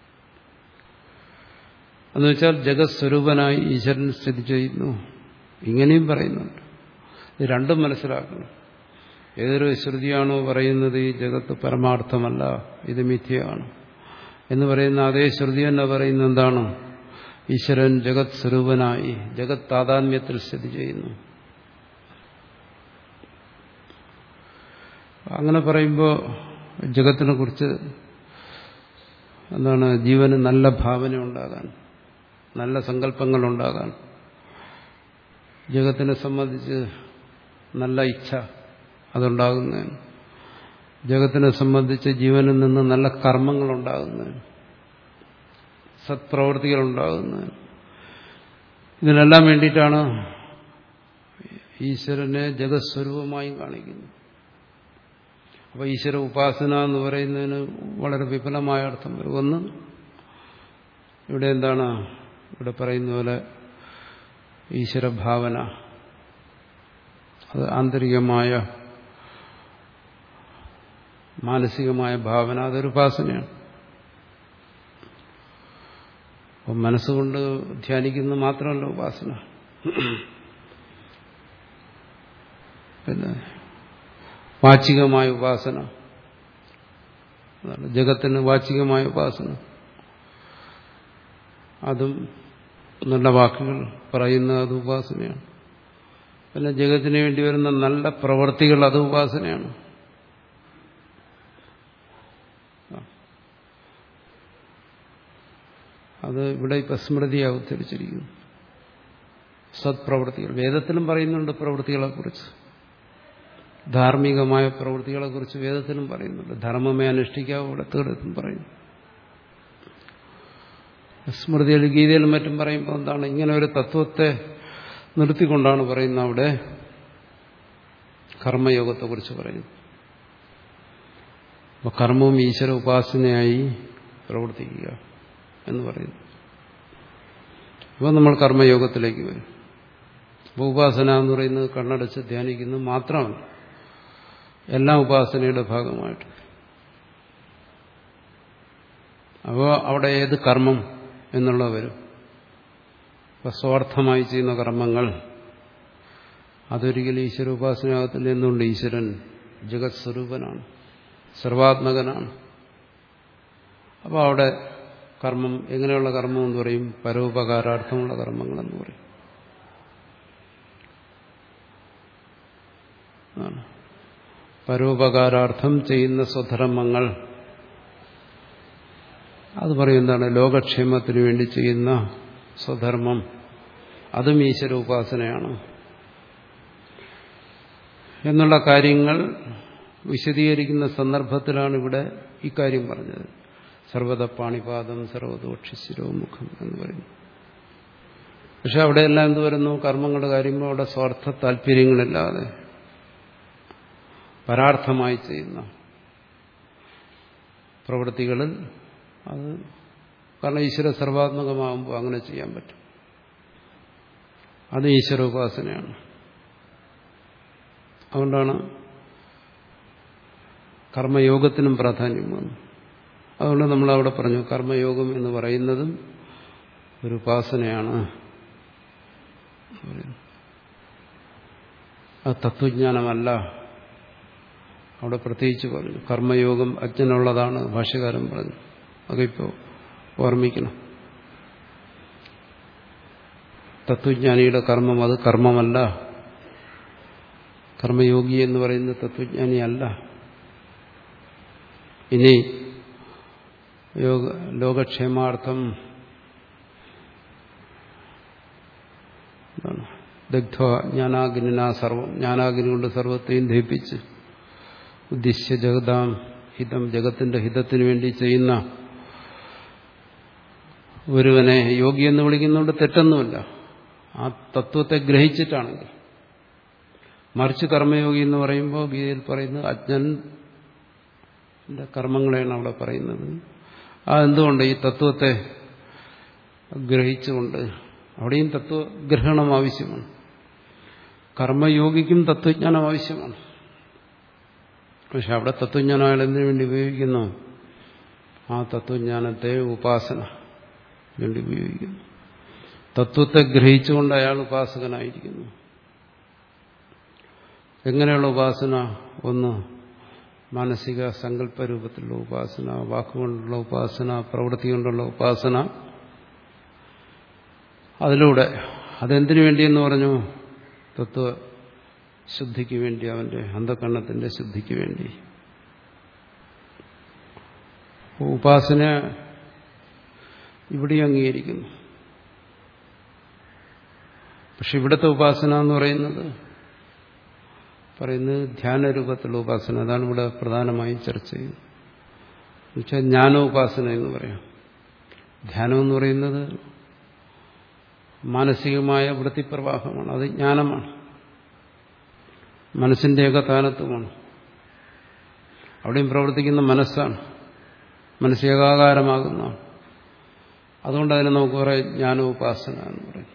എന്നുവെച്ചാൽ ജഗത്സ്വരൂപനായി ഈശ്വരൻ സ്ഥിതി ചെയ്യുന്നു ഇങ്ങനെയും പറയുന്നുണ്ട് ഇത് രണ്ടും മനസ്സിലാക്കണം ഏതൊരു ശ്രുതിയാണോ പറയുന്നത് ഈ ജഗത്ത് പരമാർത്ഥമല്ല ഇത് മിഥ്യയാണ് എന്ന് പറയുന്ന അതേ ശ്രുതി തന്നെ പറയുന്നത് എന്താണ് ഈശ്വരൻ ജഗത് സ്വരൂപനായി ജഗത് താതാത്മ്യത്തിൽ സ്ഥിതി ചെയ്യുന്നു അങ്ങനെ പറയുമ്പോൾ ജഗത്തിനെ കുറിച്ച് എന്താണ് ജീവന് നല്ല ഭാവന ഉണ്ടാകാൻ നല്ല സങ്കല്പങ്ങൾ ഉണ്ടാകാൻ ജഗത്തിനെ സംബന്ധിച്ച് നല്ല ഇച്ഛ അതുണ്ടാകുന്നതിന് ജഗത്തിനെ സംബന്ധിച്ച് ജീവനിൽ നിന്ന് നല്ല കർമ്മങ്ങൾ ഉണ്ടാകുന്നതിന് സത്പ്രവൃത്തികൾ ഉണ്ടാകുന്നതിന് ഇതിനെല്ലാം വേണ്ടിയിട്ടാണ് ഈശ്വരനെ ജഗസ്വരൂപമായും കാണിക്കുന്നത് അപ്പോൾ ഈശ്വര ഉപാസന എന്ന് പറയുന്നതിന് വളരെ വിപുലമായ അർത്ഥം വരും ഒന്ന് ഇവിടെ എന്താണ് ഇവിടെ പറയുന്ന പോലെ ഈശ്വര ഭാവന അത് ആന്തരികമായ മാനസികമായ ഭാവന അതൊരു ഉപാസനയാണ് അപ്പം മനസ്സുകൊണ്ട് ധ്യാനിക്കുന്നത് മാത്രമല്ല ഉപാസന പിന്നെ വാചികമായ ഉപാസന ജഗത്തിന് വാചികമായ ഉപാസന അതും നല്ല വാക്കുകൾ പറയുന്ന അത് ഉപാസനയാണ് പിന്നെ ജഗത്തിന് വേണ്ടി വരുന്ന നല്ല പ്രവർത്തികൾ അത് ഉപാസനയാണ് അത് ഇവിടെ ഇപ്പൊ സ്മൃതിയെ അവതരിച്ചിരിക്കുന്നു സത്പ്രവൃത്തികൾ വേദത്തിലും പറയുന്നുണ്ട് പ്രവൃത്തികളെക്കുറിച്ച് ധാർമ്മികമായ പ്രവൃത്തികളെക്കുറിച്ച് വേദത്തിലും പറയുന്നുണ്ട് ധർമ്മമേ അനുഷ്ഠിക്കാവൂ ഇടത്തുകിടത്തും പറയുന്നു സ്മൃതിയിൽ ഗീതയിലും മറ്റും പറയുമ്പോൾ എന്താണ് ഇങ്ങനെ ഒരു തത്വത്തെ നിർത്തിക്കൊണ്ടാണ് പറയുന്നത് അവിടെ കർമ്മയോഗത്തെക്കുറിച്ച് പറയുന്നത് അപ്പോൾ കർമ്മവും ഈശ്വര ഉപാസനയായി പ്രവർത്തിക്കുക എന്ന് പറയുന്നു അപ്പോൾ നമ്മൾ കർമ്മയോഗത്തിലേക്ക് വരും അപ്പോൾ ഉപാസന എന്ന് പറയുന്നത് കണ്ണടച്ച് ധ്യാനിക്കുന്നത് മാത്രമല്ല എല്ലാം ഉപാസനയുടെ ഭാഗമായിട്ട് അപ്പോൾ അവിടെ ഏത് കർമ്മം എന്നുള്ളത് വരും അപ്പം സ്വാർത്ഥമായി ചെയ്യുന്ന കർമ്മങ്ങൾ അതൊരിക്കലും ഈശ്വര ഉപാസനയാകത്തില്ല എന്നുകൊണ്ട് ഈശ്വരൻ ജഗത് സ്വരൂപനാണ് സർവാത്മകനാണ് അപ്പോൾ അവിടെ കർമ്മം എങ്ങനെയുള്ള കർമ്മം എന്ന് പറയും പരോപകാരാർത്ഥമുള്ള കർമ്മങ്ങളെന്ന് പറയും പരോപകാരാർത്ഥം ചെയ്യുന്ന സ്വധർമ്മങ്ങൾ അത് പറയുന്നതാണ് ലോകക്ഷേമത്തിന് വേണ്ടി ചെയ്യുന്ന സ്വധർമ്മം അതും ഈശ്വര ഉപാസനയാണ് എന്നുള്ള കാര്യങ്ങൾ വിശദീകരിക്കുന്ന സന്ദർഭത്തിലാണ് ഇവിടെ ഇക്കാര്യം പറഞ്ഞത് സർവത പാണിപാദം സർവതോക്ഷി ശിരോമുഖം എന്ന് പറയുന്നു പക്ഷെ അവിടെയെല്ലാം എന്ത് വരുന്നു കർമ്മങ്ങളുടെ കാര്യങ്ങൾ അവിടെ സ്വാർത്ഥ താല്പര്യങ്ങളില്ലാതെ പരാർത്ഥമായി ചെയ്യുന്ന പ്രവൃത്തികളിൽ അത് കാരണം ഈശ്വര സർവാത്മകമാകുമ്പോൾ അങ്ങനെ ചെയ്യാൻ പറ്റും അത് ഈശ്വരോപാസനയാണ് അതുകൊണ്ടാണ് കർമ്മയോഗത്തിനും പ്രാധാന്യം വന്നു അതുകൊണ്ട് നമ്മളവിടെ പറഞ്ഞു കർമ്മയോഗം എന്ന് പറയുന്നതും ഒരു ഉപാസനയാണ് അത് തത്വജ്ഞാനമല്ല അവിടെ പ്രത്യേകിച്ച് പറഞ്ഞു കർമ്മയോഗം അജ്ഞനുള്ളതാണ് ഭാഷ്യകാരൻ പറഞ്ഞു അതിപ്പോൾ ഓർമ്മിക്കണം തത്വജ്ഞാനിയുടെ കർമ്മം അത് കർമ്മമല്ല കർമ്മയോഗി എന്ന് പറയുന്ന തത്വജ്ഞാനി അല്ല ഇനി യോഗ ലോകക്ഷേമാർത്ഥം എന്താണ് ദഗ്ധ ജ്ഞാനാഗ്നിന സർവം ജ്ഞാനാഗ്നി കൊണ്ട് സർവത്തെയും ദഹിപ്പിച്ച് ഉദ്ദേശിച്ച ജഗതാം ഹിതം ജഗത്തിന്റെ ഹിതത്തിന് വേണ്ടി ചെയ്യുന്ന ഒരുവനെ യോഗി എന്ന് വിളിക്കുന്നതുകൊണ്ട് തെറ്റൊന്നുമില്ല ആ തത്വത്തെ ഗ്രഹിച്ചിട്ടാണെങ്കിൽ മറിച്ച് കർമ്മയോഗി എന്ന് പറയുമ്പോൾ ഗീതയിൽ പറയുന്നത് അജ്ഞന്റെ കർമ്മങ്ങളെയാണ് അവിടെ പറയുന്നത് അതെന്തുകൊണ്ട് ഈ തത്വത്തെ ഗ്രഹിച്ചുകൊണ്ട് അവിടെയും തത്വഗ്രഹണം ആവശ്യമാണ് കർമ്മയോഗിക്കും തത്വജ്ഞാനം ആവശ്യമാണ് പക്ഷെ അവിടെ തത്വജ്ഞാനം അയാൾ എന്തിനു വേണ്ടി ഉപയോഗിക്കുന്നു ആ തത്വജ്ഞാനത്തെ ഉപാസന വേണ്ടി ഉപയോഗിക്കുന്നു തത്വത്തെ ഗ്രഹിച്ചുകൊണ്ട് അയാൾ ഉപാസകനായിരിക്കുന്നു എങ്ങനെയുള്ള ഉപാസന ഒന്ന് മാനസിക സങ്കല്പ രൂപത്തിലുള്ള ഉപാസന വാക്കുകൊണ്ടുള്ള ഉപാസന പ്രവൃത്തി കൊണ്ടുള്ള ഉപാസന അതിലൂടെ അതെന്തിനു വേണ്ടിയെന്ന് പറഞ്ഞു തത്വ ശുദ്ധിക്ക് വേണ്ടി അവന്റെ അന്ധകരണത്തിന്റെ ശുദ്ധിക്ക് വേണ്ടി ഉപാസന ഇവിടെ അംഗീകരിക്കുന്നു പക്ഷെ ഇവിടുത്തെ ഉപാസന എന്ന് പറയുന്നത് പറയുന്നത് ധ്യാനരൂപത്തിലുള്ള ഉപാസന അതാണ് ഇവിടെ പ്രധാനമായും ചർച്ച ചെയ്യുന്നത് എന്നുവെച്ചാൽ ജ്ഞാനോപാസന എന്ന് പറയാം ധ്യാനം എന്ന് പറയുന്നത് മാനസികമായ വൃത്തിപ്രവാഹമാണ് അത് ജ്ഞാനമാണ് മനസ്സിന്റെ ഏകതാനത്വമാണ് അവിടെയും പ്രവർത്തിക്കുന്ന മനസ്സാണ് മനസ്സ് ഏകാകാരമാകുന്നതാണ് അതുകൊണ്ട് അതിനെ നമുക്ക് പറയാം ജ്ഞാനോപാസന എന്ന് പറയുന്നത്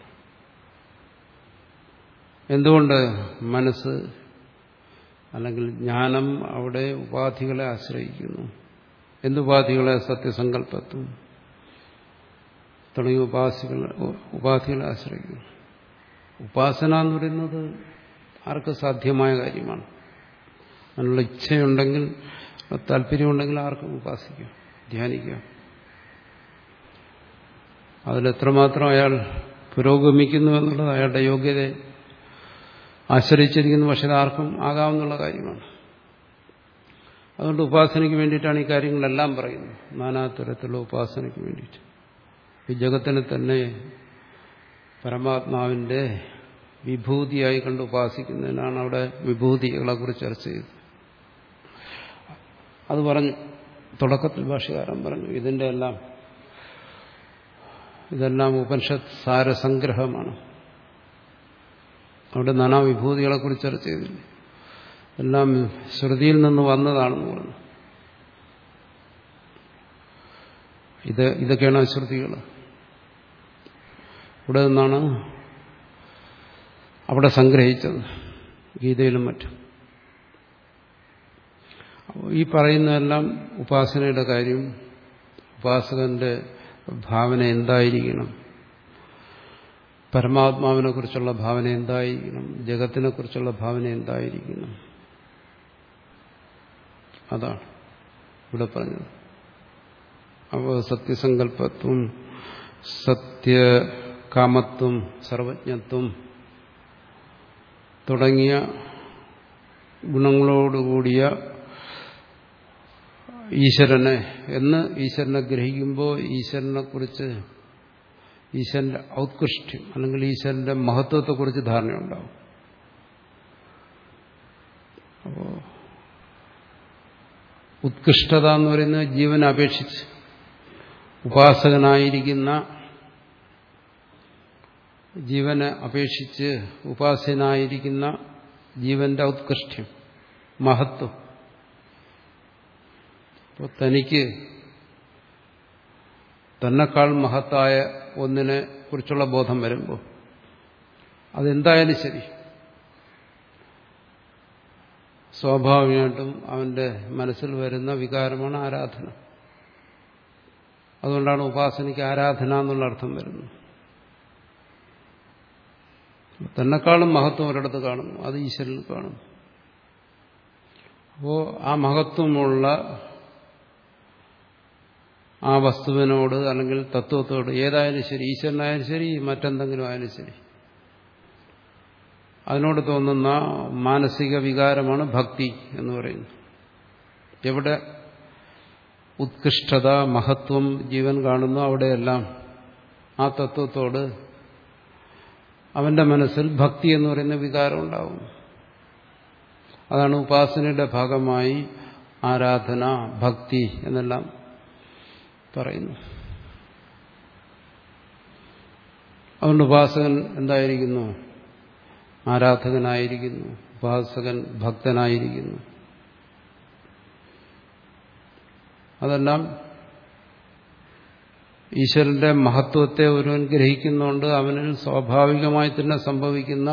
എന്തുകൊണ്ട് മനസ്സ് അല്ലെങ്കിൽ ജ്ഞാനം അവിടെ ഉപാധികളെ ആശ്രയിക്കുന്നു എന്തുപാധികളെ സത്യസങ്കല്പത്വം തുടങ്ങിയ ഉപാസികൾ ഉപാധികളെ ആശ്രയിക്കുന്നു ഉപാസന എന്ന് പറയുന്നത് ആർക്ക് സാധ്യമായ കാര്യമാണ് അതിനുള്ള ഇച്ഛയുണ്ടെങ്കിൽ താല്പര്യമുണ്ടെങ്കിൽ ആർക്കും ഉപാസിക്കാം ധ്യാനിക്കാം അതിലെത്രമാത്രം അയാൾ പുരോഗമിക്കുന്നു എന്നുള്ളത് അയാളുടെ യോഗ്യതയെ ആശ്രയിച്ചിരിക്കുന്നു പക്ഷെ ആർക്കും ആകാവുന്നുള്ള കാര്യമാണ് അതുകൊണ്ട് ഉപാസനയ്ക്ക് വേണ്ടിയിട്ടാണ് ഈ കാര്യങ്ങളെല്ലാം പറയുന്നത് നാനാതരത്തിലുള്ള ഉപാസനയ്ക്ക് വേണ്ടിയിട്ട് ഈ ജഗത്തിനെ തന്നെ പരമാത്മാവിന്റെ വിഭൂതിയായി കണ്ട് ഉപാസിക്കുന്നതിനാണ് അവിടെ വിഭൂതികളെ കുറിച്ച് ചർച്ച ചെയ്തത് അത് പറഞ്ഞു തുടക്കത്തിൽ ഭാഷകാരൻ പറഞ്ഞു ഇതിന്റെ എല്ലാം ഇതെല്ലാം ഉപനിഷത്ത് സാരസംഗ്രഹമാണ് അവിടെ നാനാവിഭൂതികളെ കുറിച്ച് ചർച്ച ചെയ്തില്ല എല്ലാം ശ്രുതിയിൽ നിന്ന് വന്നതാണെന്ന് പറഞ്ഞു ഇത് ഇതൊക്കെയാണ് ശ്രുതികൾ ഇവിടെ നിന്നാണ് അവിടെ സംഗ്രഹിച്ചത് ഗീതയിലും മറ്റും ഈ പറയുന്നതെല്ലാം ഉപാസനയുടെ കാര്യം ഉപാസകന്റെ ഭാവന എന്തായിരിക്കണം പരമാത്മാവിനെ കുറിച്ചുള്ള ഭാവന എന്തായിരിക്കണം ജഗത്തിനെ കുറിച്ചുള്ള ഭാവന എന്തായിരിക്കണം അതാണ് ഇവിടെ പറഞ്ഞത് അപ്പോൾ സത്യസങ്കല്പത്വം സത്യകാമത്വം സർവജ്ഞത്വം തുടങ്ങിയ ഗുണങ്ങളോടുകൂടിയ ഈശ്വരനെ എന്ന് ഈശ്വരനെ ഗ്രഹിക്കുമ്പോൾ ഈശ്വരനെ കുറിച്ച് ഈശ്വരന്റെ ഔത്കൃഷ്ട്യം അല്ലെങ്കിൽ ഈശ്വരന്റെ മഹത്വത്തെക്കുറിച്ച് ധാരണയുണ്ടാവും അപ്പോ ഉത്കൃഷ്ടത എന്ന് പറയുന്നത് ജീവനെ അപേക്ഷിച്ച് ഉപാസകനായിരിക്കുന്ന ജീവനെ അപേക്ഷിച്ച് ഉപാസനായിരിക്കുന്ന ജീവന്റെ ഔത്കൃഷ്ട്യം മഹത്വം അപ്പോൾ തനിക്ക് തന്നെക്കാൾ മഹത്തായ ഒന്നിനെ കുറിച്ചുള്ള ബോധം വരുമ്പോൾ അതെന്തായാലും ശരി സ്വാഭാവികമായിട്ടും അവന്റെ മനസ്സിൽ വരുന്ന വികാരമാണ് ആരാധന അതുകൊണ്ടാണ് ഉപാസനയ്ക്ക് ആരാധന എന്നുള്ള അർത്ഥം വരുന്നത് തന്നെക്കാളും മഹത്വം ഒരിടത്ത് കാണുന്നു അത് ഈശ്വരനിൽ കാണുന്നു അപ്പോ ആ മഹത്വമുള്ള ആ വസ്തുവിനോട് അല്ലെങ്കിൽ തത്വത്തോട് ഏതായാലും ശരി ഈശ്വരനായാലും ശരി മറ്റെന്തെങ്കിലും ആയാലും ശരി അതിനോട് തോന്നുന്ന മാനസിക വികാരമാണ് ഭക്തി എന്ന് പറയുന്നത് എവിടെ ഉത്കൃഷ്ടത മഹത്വം ജീവൻ കാണുന്നു അവിടെയെല്ലാം ആ തത്വത്തോട് അവന്റെ മനസ്സിൽ ഭക്തി എന്ന് പറയുന്ന വികാരം ഉണ്ടാവും അതാണ് ഉപാസനയുടെ ഭാഗമായി ആരാധന ഭക്തി എന്നെല്ലാം പറയുന്നു അതുകൊണ്ട് ഉപാസകൻ എന്തായിരിക്കുന്നു ആരാധകനായിരിക്കുന്നു ഉപാസകൻ ഭക്തനായിരിക്കുന്നു അതെല്ലാം ഈശ്വരന്റെ മഹത്വത്തെ ഒരുവൻ ഗ്രഹിക്കുന്നുണ്ട് അവനിൽ സ്വാഭാവികമായി തന്നെ സംഭവിക്കുന്ന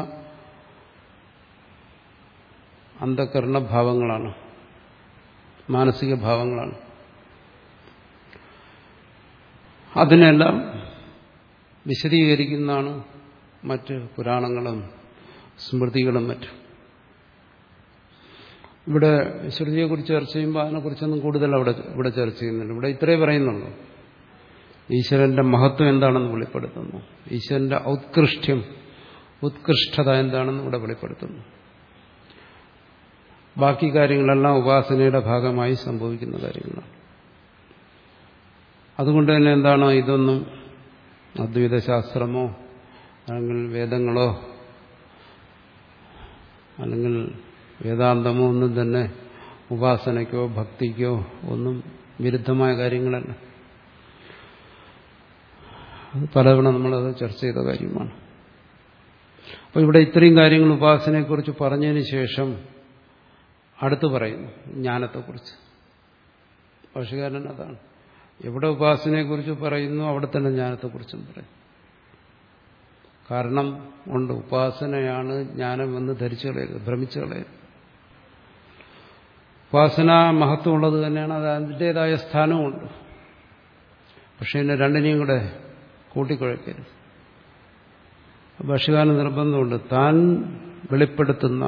അന്ധകരണ ഭാവങ്ങളാണ് മാനസിക ഭാവങ്ങളാണ് അതിനെല്ലാം വിശദീകരിക്കുന്നതാണ് മറ്റ് പുരാണങ്ങളും സ്മൃതികളും മറ്റും ഇവിടെ ശ്രുതിയെക്കുറിച്ച് ചർച്ച ചെയ്യുമ്പോൾ അതിനെക്കുറിച്ചൊന്നും കൂടുതൽ അവിടെ ഇവിടെ ചർച്ച ചെയ്യുന്നുണ്ട് ഇവിടെ ഇത്രേ പറയുന്നുള്ളൂ ഈശ്വരന്റെ മഹത്വം എന്താണെന്ന് വെളിപ്പെടുത്തുന്നു ഈശ്വരന്റെ ഔത്കൃഷ്ട്യം ഉത്കൃഷ്ടത എന്താണെന്ന് ഇവിടെ വെളിപ്പെടുത്തുന്നു ബാക്കി കാര്യങ്ങളെല്ലാം ഉപാസനയുടെ ഭാഗമായി സംഭവിക്കുന്ന കാര്യങ്ങളാണ് അതുകൊണ്ട് തന്നെ എന്താണ് ഇതൊന്നും അദ്വൈത ശാസ്ത്രമോ അല്ലെങ്കിൽ വേദങ്ങളോ അല്ലെങ്കിൽ വേദാന്തമോ ഒന്നും തന്നെ ഉപാസനയ്ക്കോ ഭക്തിക്കോ ഒന്നും വിരുദ്ധമായ കാര്യങ്ങളല്ല അത് പലതവണ നമ്മളത് ചർച്ച ചെയ്ത കാര്യമാണ് അപ്പോൾ ഇവിടെ ഇത്രയും കാര്യങ്ങൾ ഉപാസനയെക്കുറിച്ച് പറഞ്ഞതിന് ശേഷം അടുത്ത് പറയുന്നു ജ്ഞാനത്തെക്കുറിച്ച് ഭാഷകാരൻ അതാണ് എവിടെ ഉപാസനയെക്കുറിച്ച് പറയുന്നു അവിടെ തന്നെ ജ്ഞാനത്തെക്കുറിച്ചും പറയും കാരണം ഉണ്ട് ഉപാസനയാണ് ജ്ഞാനം എന്ന് ധരിച്ചു കളയരുത് ഭ്രമിച്ചു കളയരുത് ഉപാസന മഹത്വമുള്ളത് തന്നെയാണ് അത് അതിൻ്റെതായ സ്ഥാനമുണ്ട് പക്ഷെ ഇതിനെ രണ്ടിനെയും കൂടെ കൂട്ടിക്കുഴയ്ക്കരുത് ഭക്ഷ്യകാല നിർബന്ധമുണ്ട് താൻ വെളിപ്പെടുത്തുന്ന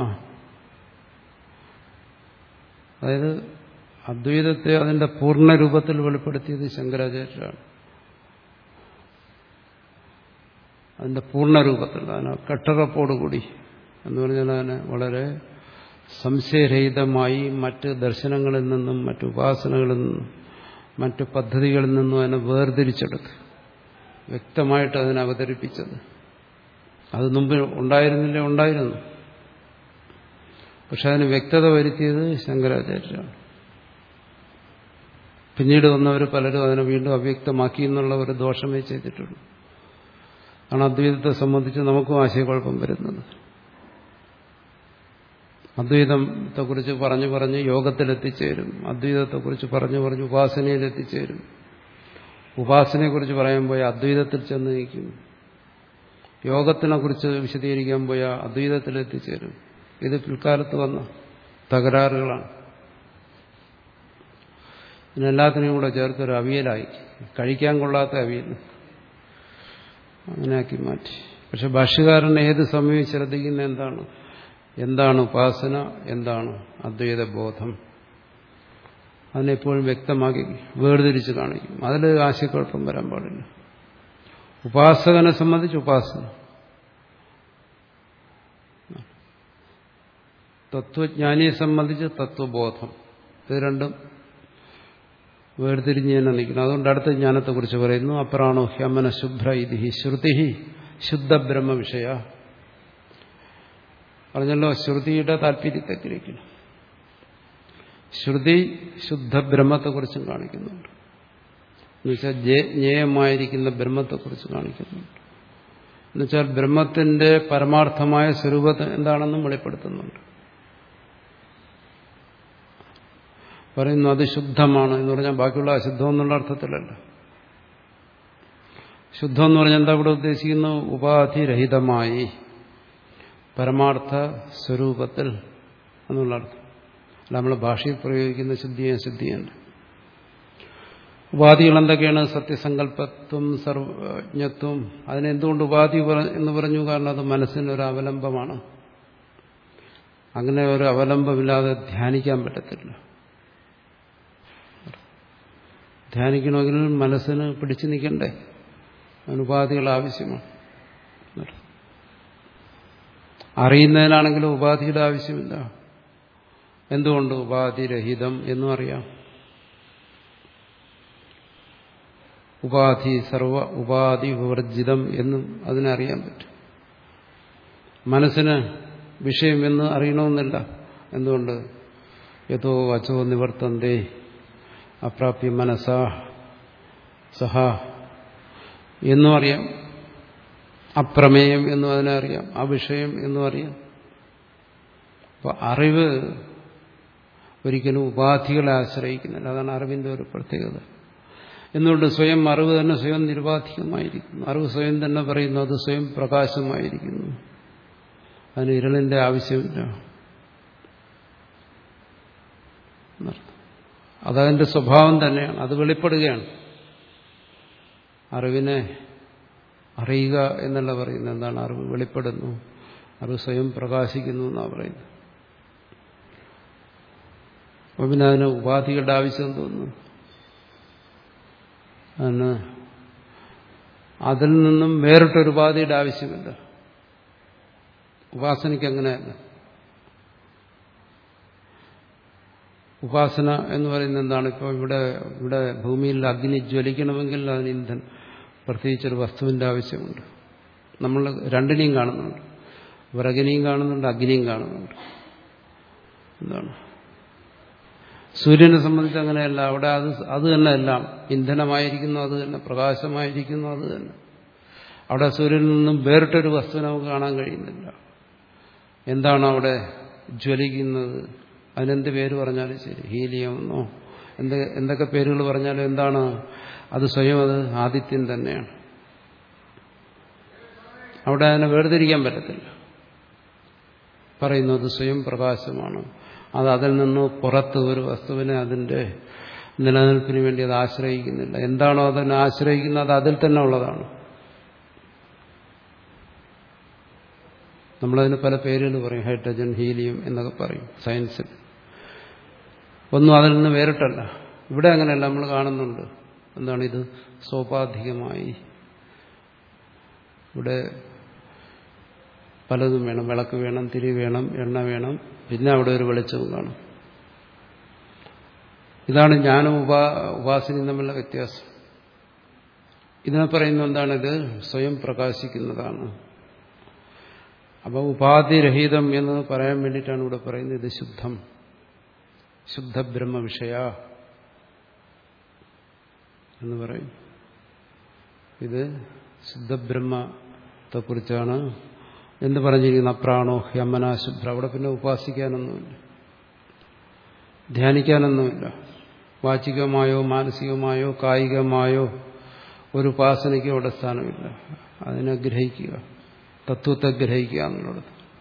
അതായത് അദ്വൈതത്തെ അതിന്റെ പൂർണ്ണ രൂപത്തിൽ വെളിപ്പെടുത്തിയത് ശങ്കരാചാര്യരാണ് അതിന്റെ പൂർണ്ണ രൂപത്തിൽ അതിന് കെട്ടറപ്പോടുകൂടി എന്ന് പറഞ്ഞാൽ അതിനെ വളരെ സംശയരഹിതമായി മറ്റ് ദർശനങ്ങളിൽ നിന്നും മറ്റ് ഉപാസനകളിൽ നിന്നും മറ്റ് പദ്ധതികളിൽ നിന്നും അതിനെ വേർതിരിച്ചെടുത്ത് വ്യക്തമായിട്ട് അതിനെ അവതരിപ്പിച്ചത് അത് മുമ്പ് ഉണ്ടായിരുന്നില്ല ഉണ്ടായിരുന്നു പക്ഷെ അതിന് വ്യക്തത വരുത്തിയത് ശങ്കരാചാര്യരാണ് പിന്നീട് വന്നവർ പലരും അതിനെ വീണ്ടും അവ്യക്തമാക്കി എന്നുള്ള ഒരു ദോഷമേ ചെയ്തിട്ടുള്ളൂ ആണ് അദ്വൈതത്തെ സംബന്ധിച്ച് നമുക്കും ആശയക്കുഴപ്പം വരുന്നത് അദ്വൈതത്തെക്കുറിച്ച് പറഞ്ഞു പറഞ്ഞ് യോഗത്തിലെത്തിച്ചേരും അദ്വൈതത്തെക്കുറിച്ച് പറഞ്ഞു പറഞ്ഞ് ഉപാസനയിൽ എത്തിച്ചേരും ഉപാസനയെക്കുറിച്ച് പറയാൻ പോയ അദ്വൈതത്തിൽ ചെന്ന് നിൽക്കും യോഗത്തിനെ കുറിച്ച് വിശദീകരിക്കാൻ പോയ അദ്വൈതത്തിൽ എത്തിച്ചേരും ഇത് പിൽക്കാലത്ത് വന്ന തകരാറുകളാണ് ഇതിനെല്ലാത്തിനെയും കൂടെ ചേർത്തൊരു അവിയലായി കഴിക്കാൻ കൊള്ളാത്ത അവിയൽ അങ്ങനെയാക്കി മാറ്റി പക്ഷെ ഭാഷ്യകാരൻ ഏത് സമയവും ശ്രദ്ധിക്കുന്ന എന്താണ് എന്താണ് ഉപാസന എന്താണ് അദ്വൈത ബോധം അതിനെപ്പോഴും വ്യക്തമാക്കി വേർതിരിച്ച് കാണിക്കും അതിൽ ആശയക്കുഴപ്പം വരാൻ പാടില്ല ഉപാസകനെ സംബന്ധിച്ച് ഉപാസന തത്വജ്ഞാനിയെ സംബന്ധിച്ച് തത്വബോധം ഇത് രണ്ടും വേർതിരിഞ്ഞ് തന്നെ നിൽക്കുന്നു അതുകൊണ്ട് അടുത്ത ജ്ഞാനത്തെക്കുറിച്ച് പറയുന്നു അപ്രാണോ ഹ്യമന ശുഭ്ര ഇതി ശ്രുതി ശുദ്ധബ്രഹ്മ വിഷയ പറഞ്ഞല്ലോ ശ്രുതിയുടെ താല്പര്യത്തെ ഗ്രഹിക്കുന്നു ശ്രുതി ശുദ്ധബ്രഹ്മത്തെക്കുറിച്ചും കാണിക്കുന്നുണ്ട് എന്നുവെച്ചാൽ ജ്ഞേയമായിരിക്കുന്ന ബ്രഹ്മത്തെക്കുറിച്ച് കാണിക്കുന്നുണ്ട് എന്നുവെച്ചാൽ ബ്രഹ്മത്തിന്റെ പരമാർത്ഥമായ സ്വരൂപത്തെ എന്താണെന്നും വെളിപ്പെടുത്തുന്നുണ്ട് പറയുന്നു അത് ശുദ്ധമാണ് എന്ന് പറഞ്ഞാൽ ബാക്കിയുള്ള അശുദ്ധം എന്നുള്ള അർത്ഥത്തിലല്ല ശുദ്ധം എന്ന് പറഞ്ഞാൽ എന്താ ഇവിടെ ഉദ്ദേശിക്കുന്നു ഉപാധിരഹിതമായി പരമാർത്ഥ സ്വരൂപത്തിൽ എന്നുള്ള അർത്ഥം അല്ല നമ്മൾ ഭാഷയിൽ പ്രയോഗിക്കുന്ന ശുദ്ധിയും അശുദ്ധിയുണ്ട് ഉപാധികൾ എന്തൊക്കെയാണ് സത്യസങ്കല്പത്വം സർവജ്ഞത്വം അതിനെന്തുകൊണ്ട് ഉപാധി എന്ന് പറഞ്ഞു കാരണം അത് മനസ്സിനൊരു അവലംബമാണ് അങ്ങനെ ഒരു അവലംബമില്ലാതെ ധ്യാനിക്കാൻ പറ്റത്തില്ല ധ്യാനിക്കണമെങ്കിൽ മനസ്സിന് പിടിച്ചു നിൽക്കണ്ടേ അതിന് ഉപാധികൾ ആവശ്യമാണ് അറിയുന്നതിനാണെങ്കിലും ഉപാധിയുടെ ആവശ്യമില്ല എന്തുകൊണ്ട് ഉപാധിരഹിതം എന്നും അറിയാം ഉപാധി സർവ ഉപാധി വിവർജിതം എന്നും അതിനറിയാൻ പറ്റും മനസ്സിന് വിഷയം എന്ന് അറിയണമെന്നില്ല എന്തുകൊണ്ട് യഥോ വചോ നിവർത്തന്തേ അപ്രാപ്യ മനസ്സാ സഹ എന്നും അറിയാം അപ്രമേയം എന്നും അതിനറിയാം ആ വിഷയം എന്നും അറിയാം അപ്പൊ അറിവ് ഒരിക്കലും ഉപാധികളെ ആശ്രയിക്കുന്നില്ല അതാണ് അറിവിന്റെ ഒരു പ്രത്യേകത എന്നുകൊണ്ട് സ്വയം അറിവ് തന്നെ സ്വയം നിരുപാധികമായിരിക്കുന്നു അറിവ് സ്വയം തന്നെ പറയുന്നു അത് സ്വയം പ്രകാശമായിരിക്കുന്നു അതിന് ഇരളിന്റെ ആവശ്യമില്ല അതതിന്റെ സ്വഭാവം തന്നെയാണ് അത് വെളിപ്പെടുകയാണ് അറിവിനെ അറിയുക എന്നല്ല പറയുന്നത് എന്താണ് അറിവ് വെളിപ്പെടുന്നു അറിവ് സ്വയം പ്രകാശിക്കുന്നു എന്നാണ് പറയുന്നത് അപ്പൊ പിന്നെ അതിന് ഉപാധികളുടെ ആവശ്യം തോന്നുന്നു അതിന് അതിൽ നിന്നും വേറിട്ടൊരു ഉപാധിയുടെ ആവശ്യമില്ല ഉപാസനയ്ക്ക് അങ്ങനെയല്ല ഉപാസന എന്ന് പറയുന്നത് എന്താണ് ഇപ്പോൾ ഇവിടെ ഇവിടെ ഭൂമിയിൽ അഗ്നി ജ്വലിക്കണമെങ്കിൽ അതിന് ഇന്ധൻ പ്രത്യേകിച്ചൊരു വസ്തുവിന്റെ ആവശ്യമുണ്ട് നമ്മൾ രണ്ടിനെയും കാണുന്നുണ്ട് വിറകിനെയും കാണുന്നുണ്ട് അഗ്നിയും കാണുന്നുണ്ട് എന്താണ് സൂര്യനെ സംബന്ധിച്ച് അങ്ങനെയല്ല അവിടെ അത് അത് തന്നെ എല്ലാം ഇന്ധനമായിരിക്കുന്നു അത് തന്നെ പ്രകാശമായിരിക്കുന്നു അത് തന്നെ അവിടെ സൂര്യനിൽ നിന്നും വേറിട്ടൊരു വസ്തു നമുക്ക് കാണാൻ കഴിയുന്നില്ല എന്താണ് അവിടെ ജ്വലിക്കുന്നത് അതിനെന്ത് പേര് പറഞ്ഞാലും ശരി ഹീലിയം എന്നോ എന്ത് എന്തൊക്കെ പേരുകൾ പറഞ്ഞാലും എന്താണ് അത് സ്വയം അത് ആദിത്യം തന്നെയാണ് അവിടെ അതിനെ വേർതിരിക്കാൻ പറ്റത്തില്ല പറയുന്നത് സ്വയം പ്രകാശമാണ് അത് അതിൽ നിന്ന് പുറത്ത് ഒരു വസ്തുവിനെ അതിന്റെ നിലനിൽപ്പിന് വേണ്ടി അത് ആശ്രയിക്കുന്നില്ല എന്താണോ അതിനെ ആശ്രയിക്കുന്നത് അത് അതിൽ തന്നെ ഉള്ളതാണ് നമ്മളതിന് പല പേരുകൾ പറയും ഹൈഡ്രജൻ ഹീലിയം എന്നൊക്കെ പറയും സയൻസിൽ ഒന്നും അതിൽ നിന്ന് വേറിട്ടല്ല ഇവിടെ അങ്ങനെയല്ല നമ്മൾ കാണുന്നുണ്ട് എന്താണ് ഇത് സോപാധികമായി ഇവിടെ പലതും വേണം വിളക്ക് വേണം തിരി വേണം എണ്ണ വേണം പിന്നെ അവിടെ ഒരു വെളിച്ചവും കാണും ഇതാണ് ജ്ഞാനം ഉപാ ഉപാസനയും തമ്മിലുള്ള വ്യത്യാസം ഇതിനെ പറയുന്നത് എന്താണിത് സ്വയം പ്രകാശിക്കുന്നതാണ് അപ്പോൾ ഉപാധിരഹിതം എന്ന് പറയാൻ വേണ്ടിയിട്ടാണ് ഇവിടെ പറയുന്നത് ഇത് ശുദ്ധം ശുദ്ധ ബ്രഹ്മ വിഷയ എന്ന് പറയും ഇത് ശുദ്ധബ്രഹ്മത്തെക്കുറിച്ചാണ് എന്ത് പറഞ്ഞിരിക്കുന്ന അപ്രാണോ ഹ്യമന ശുഭ്ര അവിടെ പിന്നെ ഉപാസിക്കാനൊന്നുമില്ല ധ്യാനിക്കാനൊന്നുമില്ല വാചികമായോ മാനസികമായോ കായികമായോ ഒരു ഉപാസനയ്ക്ക് അവിടെ സ്ഥാനമില്ല അതിനെ ഗ്രഹിക്കുക തത്വത്തെ ഗ്രഹിക്കുക എന്നുള്ളത്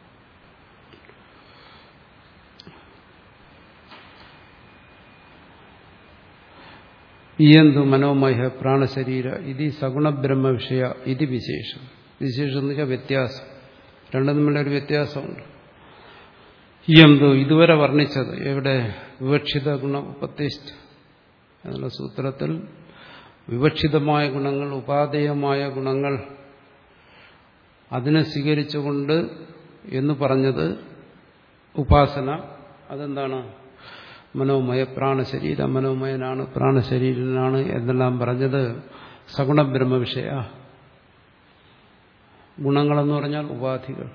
ഇയന്തു മനോമയ പ്രാണശരീര ഇത് സഗുണബ്രഹ്മ വിഷയ ഇത് വിശേഷം വിശേഷം എന്ന് വെച്ചാൽ വ്യത്യാസം രണ്ടും തമ്മിലൊരു വ്യത്യാസമുണ്ട് ഇയന്തു ഇതുവരെ വർണ്ണിച്ചത് എവിടെ വിവക്ഷിത ഗുണ ഉപത്തിഷ്ഠ എന്നുള്ള സൂത്രത്തിൽ വിവക്ഷിതമായ ഗുണങ്ങൾ ഉപാധേയമായ ഗുണങ്ങൾ അതിനെ സ്വീകരിച്ചുകൊണ്ട് എന്ന് പറഞ്ഞത് ഉപാസന അതെന്താണ് മനോമയ പ്രാണശരീര മനോമയനാണ് പ്രാണശരീരനാണ് എന്നെല്ലാം പറഞ്ഞത് സഗുണ ബ്രഹ്മ വിഷയ ഗുണങ്ങളെന്ന് പറഞ്ഞാൽ ഉപാധികൾ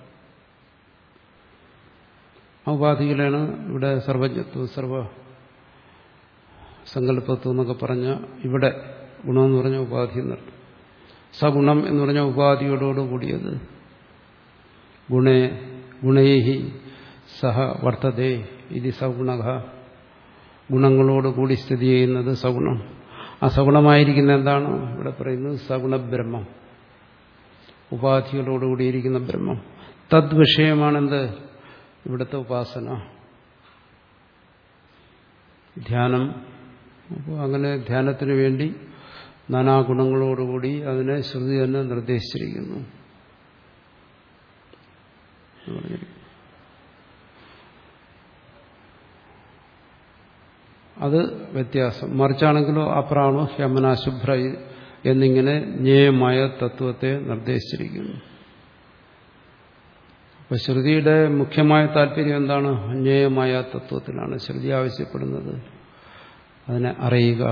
ആ ഉപാധികളാണ് ഇവിടെ സർവജ്ഞത്വം സർവ സങ്കല്പത്വം എന്നൊക്കെ പറഞ്ഞ ഇവിടെ ഗുണമെന്ന് പറഞ്ഞ ഉപാധി എന്നർത്ഥം സഗുണം എന്ന് പറഞ്ഞ ഉപാധിയോടോട് കൂടിയത് ഗുണേ ഗുണേഹി സഹ വർത്തതേ ഇത് സഗുണ ഗുണങ്ങളോട് കൂടി സ്ഥിതി ചെയ്യുന്നത് സഗുണം ആ സഗുണമായിരിക്കുന്ന എന്താണ് ഇവിടെ പറയുന്നത് സഗുണബ്രഹ്മം ഉപാധികളോടുകൂടിയിരിക്കുന്ന ബ്രഹ്മം തദ്വിഷയമാണെന്ത് ഇവിടുത്തെ ഉപാസന ധ്യാനം അപ്പോൾ അങ്ങനെ ധ്യാനത്തിന് വേണ്ടി നാനാഗുണങ്ങളോടുകൂടി അതിനെ ശ്രുതി തന്നെ നിർദ്ദേശിച്ചിരിക്കുന്നു അത് വ്യത്യാസം മറിച്ചാണെങ്കിലോ അപ്രാണോ ഹ്യമന ശുഭ്ര എന്നിങ്ങനെ ജ്ഞേയമായ തത്വത്തെ നിർദ്ദേശിച്ചിരിക്കുന്നു അപ്പൊ ശ്രുതിയുടെ മുഖ്യമായ താല്പര്യം എന്താണ് ജ്ഞേയമായ തത്വത്തിലാണ് ശ്രുതി ആവശ്യപ്പെടുന്നത് അതിനെ അറിയുക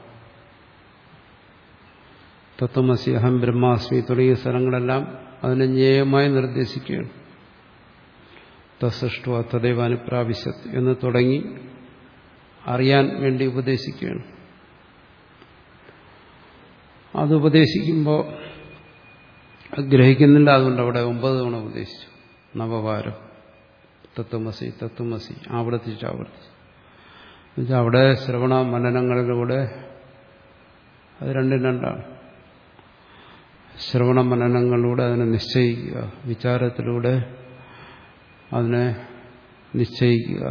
തത്വമസി അഹം ബ്രഹ്മാസ്മി തുടങ്ങിയ സ്ഥലങ്ങളെല്ലാം അതിനെ ജ്ഞേയമായി നിർദ്ദേശിക്കുകയാണ് തസൃഷ്ടു തദൈവ അനുപ്രാവശ്യത് എന്ന് തുടങ്ങി അറിയാൻ വേണ്ടി ഉപദേശിക്കുകയാണ് അത് ഉപദേശിക്കുമ്പോൾ ഗ്രഹിക്കുന്നില്ല അതുകൊണ്ട് അവിടെ ഒമ്പത് തവണ ഉപദേശിച്ചു നവവാരം തത്വമസി തത്വമസി ആവർത്തിച്ച് ആവർത്തിച്ച് എന്നുവെച്ചാൽ അവിടെ ശ്രവണ മനനങ്ങളിലൂടെ അത് രണ്ടും രണ്ടാണ് ശ്രവണ മനനങ്ങളിലൂടെ അതിനെ നിശ്ചയിക്കുക വിചാരത്തിലൂടെ അതിനെ നിശ്ചയിക്കുക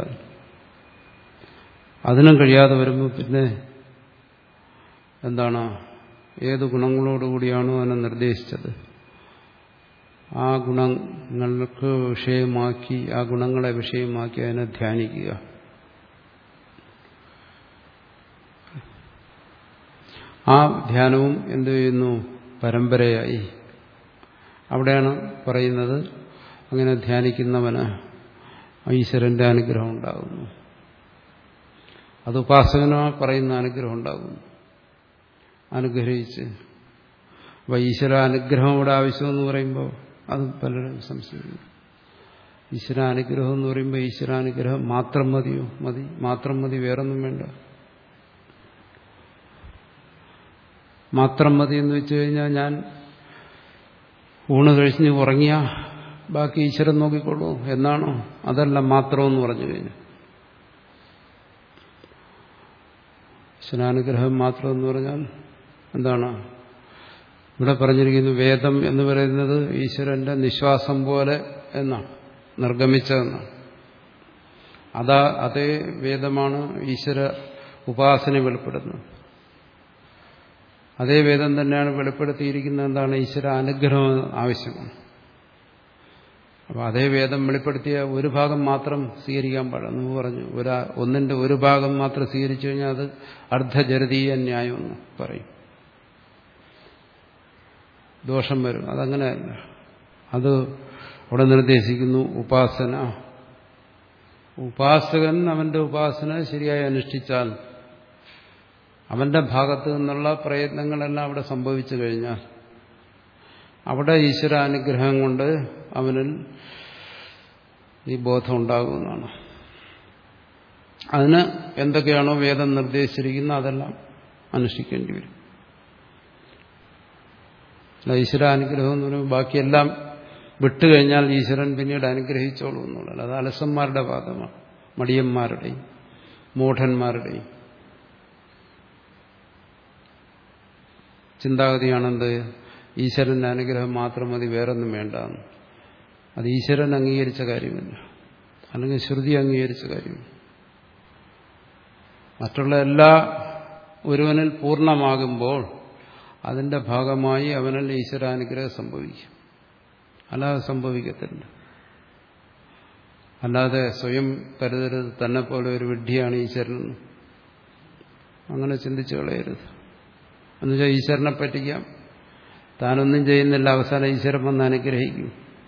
അതിനും കഴിയാതെ വരുമ്പോൾ പിന്നെ എന്താണ് ഏത് ഗുണങ്ങളോടുകൂടിയാണോ അതിനെ നിർദ്ദേശിച്ചത് ആ ഗുണങ്ങൾക്ക് വിഷയമാക്കി ആ ഗുണങ്ങളെ വിഷയമാക്കി അതിനെ ധ്യാനിക്കുക ആ ധ്യാനവും എന്തു ചെയ്യുന്നു പരമ്പരയായി അവിടെയാണ് പറയുന്നത് അങ്ങനെ ധ്യാനിക്കുന്നവന് ഈശ്വരന്റെ അനുഗ്രഹം ഉണ്ടാകുന്നു അത് ഉപാസകനോ പറയുന്ന അനുഗ്രഹം ഉണ്ടാകുന്നു അനുഗ്രഹിച്ച് അപ്പൊ ഈശ്വര അനുഗ്രഹം ഇവിടെ ആവശ്യമെന്ന് പറയുമ്പോൾ അത് പലരും സംശയിക്കുന്നു ഈശ്വര അനുഗ്രഹം എന്ന് പറയുമ്പോൾ ഈശ്വരാനുഗ്രഹം മാത്രം മതിയോ മതി മാത്രം മതി വേറൊന്നും വേണ്ട മാത്രം മതി എന്ന് വെച്ച് കഴിഞ്ഞാൽ ഞാൻ ഊണ് കഴിച്ച് ഉറങ്ങിയ ബാക്കി ഈശ്വരൻ നോക്കിക്കൊള്ളൂ എന്നാണോ അതല്ല മാത്രമെന്ന് പറഞ്ഞു കഴിഞ്ഞു ഈശ്വരാനുഗ്രഹം മാത്രം എന്ന് പറഞ്ഞാൽ എന്താണ് ഇവിടെ പറഞ്ഞിരിക്കുന്നു വേദം എന്ന് പറയുന്നത് ഈശ്വരന്റെ നിശ്വാസം പോലെ എന്നാണ് നിർഗമിച്ചതെന്നാണ് അതാ അതേ വേദമാണ് ഈശ്വര ഉപാസന വെളിപ്പെടുന്നത് അതേ വേദം തന്നെയാണ് വെളിപ്പെടുത്തിയിരിക്കുന്നത് എന്താണ് ഈശ്വര അനുഗ്രഹം ആവശ്യമാണ് അപ്പോൾ അതേ വേദം വെളിപ്പെടുത്തിയ ഒരു ഭാഗം മാത്രം സ്വീകരിക്കാൻ പാടില്ല എന്ന് പറഞ്ഞു ഒരു ഒന്നിന്റെ ഒരു ഭാഗം മാത്രം സ്വീകരിച്ചു കഴിഞ്ഞാൽ അത് അർദ്ധജരതീയ ന്യായമെന്ന് പറയും ദോഷം വരും അതങ്ങനെയല്ല അത് അവിടെ നിർദ്ദേശിക്കുന്നു ഉപാസന ഉപാസകൻ അവന്റെ ഉപാസന ശരിയായി അനുഷ്ഠിച്ചാൽ അവന്റെ ഭാഗത്തു നിന്നുള്ള പ്രയത്നങ്ങളെല്ലാം അവിടെ സംഭവിച്ചു കഴിഞ്ഞാൽ അവിടെ ഈശ്വര അനുഗ്രഹം കൊണ്ട് അവനിൽ ഈ ബോധം ഉണ്ടാകുന്നതാണ് അതിന് എന്തൊക്കെയാണോ വേദം നിർദ്ദേശിച്ചിരിക്കുന്നത് അതെല്ലാം അനുഷ്ഠിക്കേണ്ടി വരും ഈശ്വര അനുഗ്രഹം എന്ന് പറയുമ്പോൾ ബാക്കിയെല്ലാം വിട്ടുകഴിഞ്ഞാൽ ഈശ്വരൻ പിന്നീട് അനുഗ്രഹിച്ചോളൂ എന്നുള്ളത് അത് അലസന്മാരുടെ വാദമാണ് മടിയന്മാരുടെയും മൂഢന്മാരുടെയും ചിന്താഗതിയാണെന്ത് ഈശ്വരന്റെ അനുഗ്രഹം മാത്രം മതി വേറൊന്നും വേണ്ട അത് ഈശ്വരൻ അംഗീകരിച്ച കാര്യമല്ല അല്ലെങ്കിൽ ശ്രുതി അംഗീകരിച്ച കാര്യമല്ല മറ്റുള്ള എല്ലാ ഒരുവനിൽ പൂർണ്ണമാകുമ്പോൾ അതിന്റെ ഭാഗമായി അവനിൽ ഈശ്വരാനുഗ്രഹം സംഭവിക്കും അല്ലാതെ സംഭവിക്കത്തില്ല അല്ലാതെ സ്വയം കരുതരുത് തന്നെ പോലെ ഒരു വിഡ്ഢിയാണ് ഈശ്വരനെന്ന് അങ്ങനെ ചിന്തിച്ചു കളയരുത് എന്നുവെച്ചാൽ ഈശ്വരനെ പറ്റിക്കാം താനൊന്നും ചെയ്യുന്നില്ല അവസാനം ഈശ്വരൻ വന്ന് അനുഗ്രഹിക്കും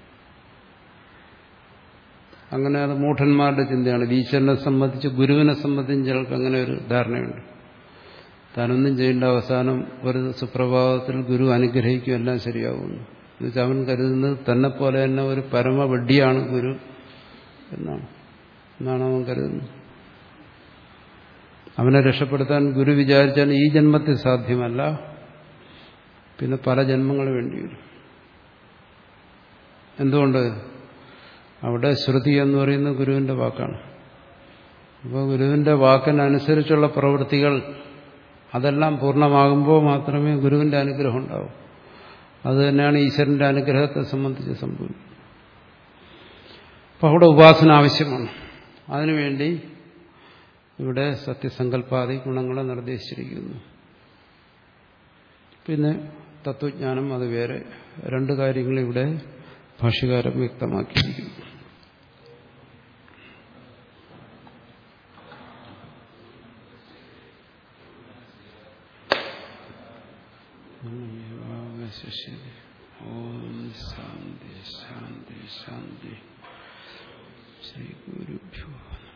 അങ്ങനെ അത് മൂഢന്മാരുടെ ചിന്തയാണ് ഈശ്വരനെ സംബന്ധിച്ച് ഗുരുവിനെ സംബന്ധിച്ച് ചിലർക്ക് അങ്ങനെ ഒരു ധാരണയുണ്ട് താനൊന്നും ചെയ്യേണ്ട അവസാനം ഒരു സുപ്രഭാതത്തിൽ ഗുരു അനുഗ്രഹിക്കും എല്ലാം ശരിയാകുന്നു എന്നുവെച്ചാൽ അവൻ കരുതുന്നത് തന്നെ പോലെ തന്നെ ഒരു പരമവഡ്ഡിയാണ് ഗുരു എന്നാണ് എന്നാണ് അവൻ കരുതുന്നത് അവനെ രക്ഷപ്പെടുത്താൻ ഗുരു വിചാരിച്ചാൽ ഈ ജന്മത്തിൽ സാധ്യമല്ല പിന്നെ പല ജന്മങ്ങൾ വേണ്ടി വരും എന്തുകൊണ്ട് അവിടെ ശ്രുതി എന്ന് പറയുന്നത് ഗുരുവിന്റെ വാക്കാണ് അപ്പോൾ ഗുരുവിന്റെ വാക്കിനനുസരിച്ചുള്ള പ്രവൃത്തികൾ അതെല്ലാം പൂർണ്ണമാകുമ്പോൾ മാത്രമേ ഗുരുവിന്റെ അനുഗ്രഹം ഉണ്ടാവൂ അത് തന്നെയാണ് ഈശ്വരന്റെ അനുഗ്രഹത്തെ സംബന്ധിച്ച് സംഭവിക്കുന്നത് അപ്പോൾ അവിടെ ഉപാസന ആവശ്യമാണ് അതിനുവേണ്ടി ഇവിടെ സത്യസങ്കല്പാദി ഗുണങ്ങളെ നിർദ്ദേശിച്ചിരിക്കുന്നു പിന്നെ തത്വജ്ഞാനം അത് വേറെ രണ്ട് കാര്യങ്ങൾ ഇവിടെ ഭാഷ്യകാരം വ്യക്തമാക്കിയിരിക്കുന്നു ഓം ശാന്തി ശാന്തി ശാന്തി ശ്രീ ഗുരുഭ്യോ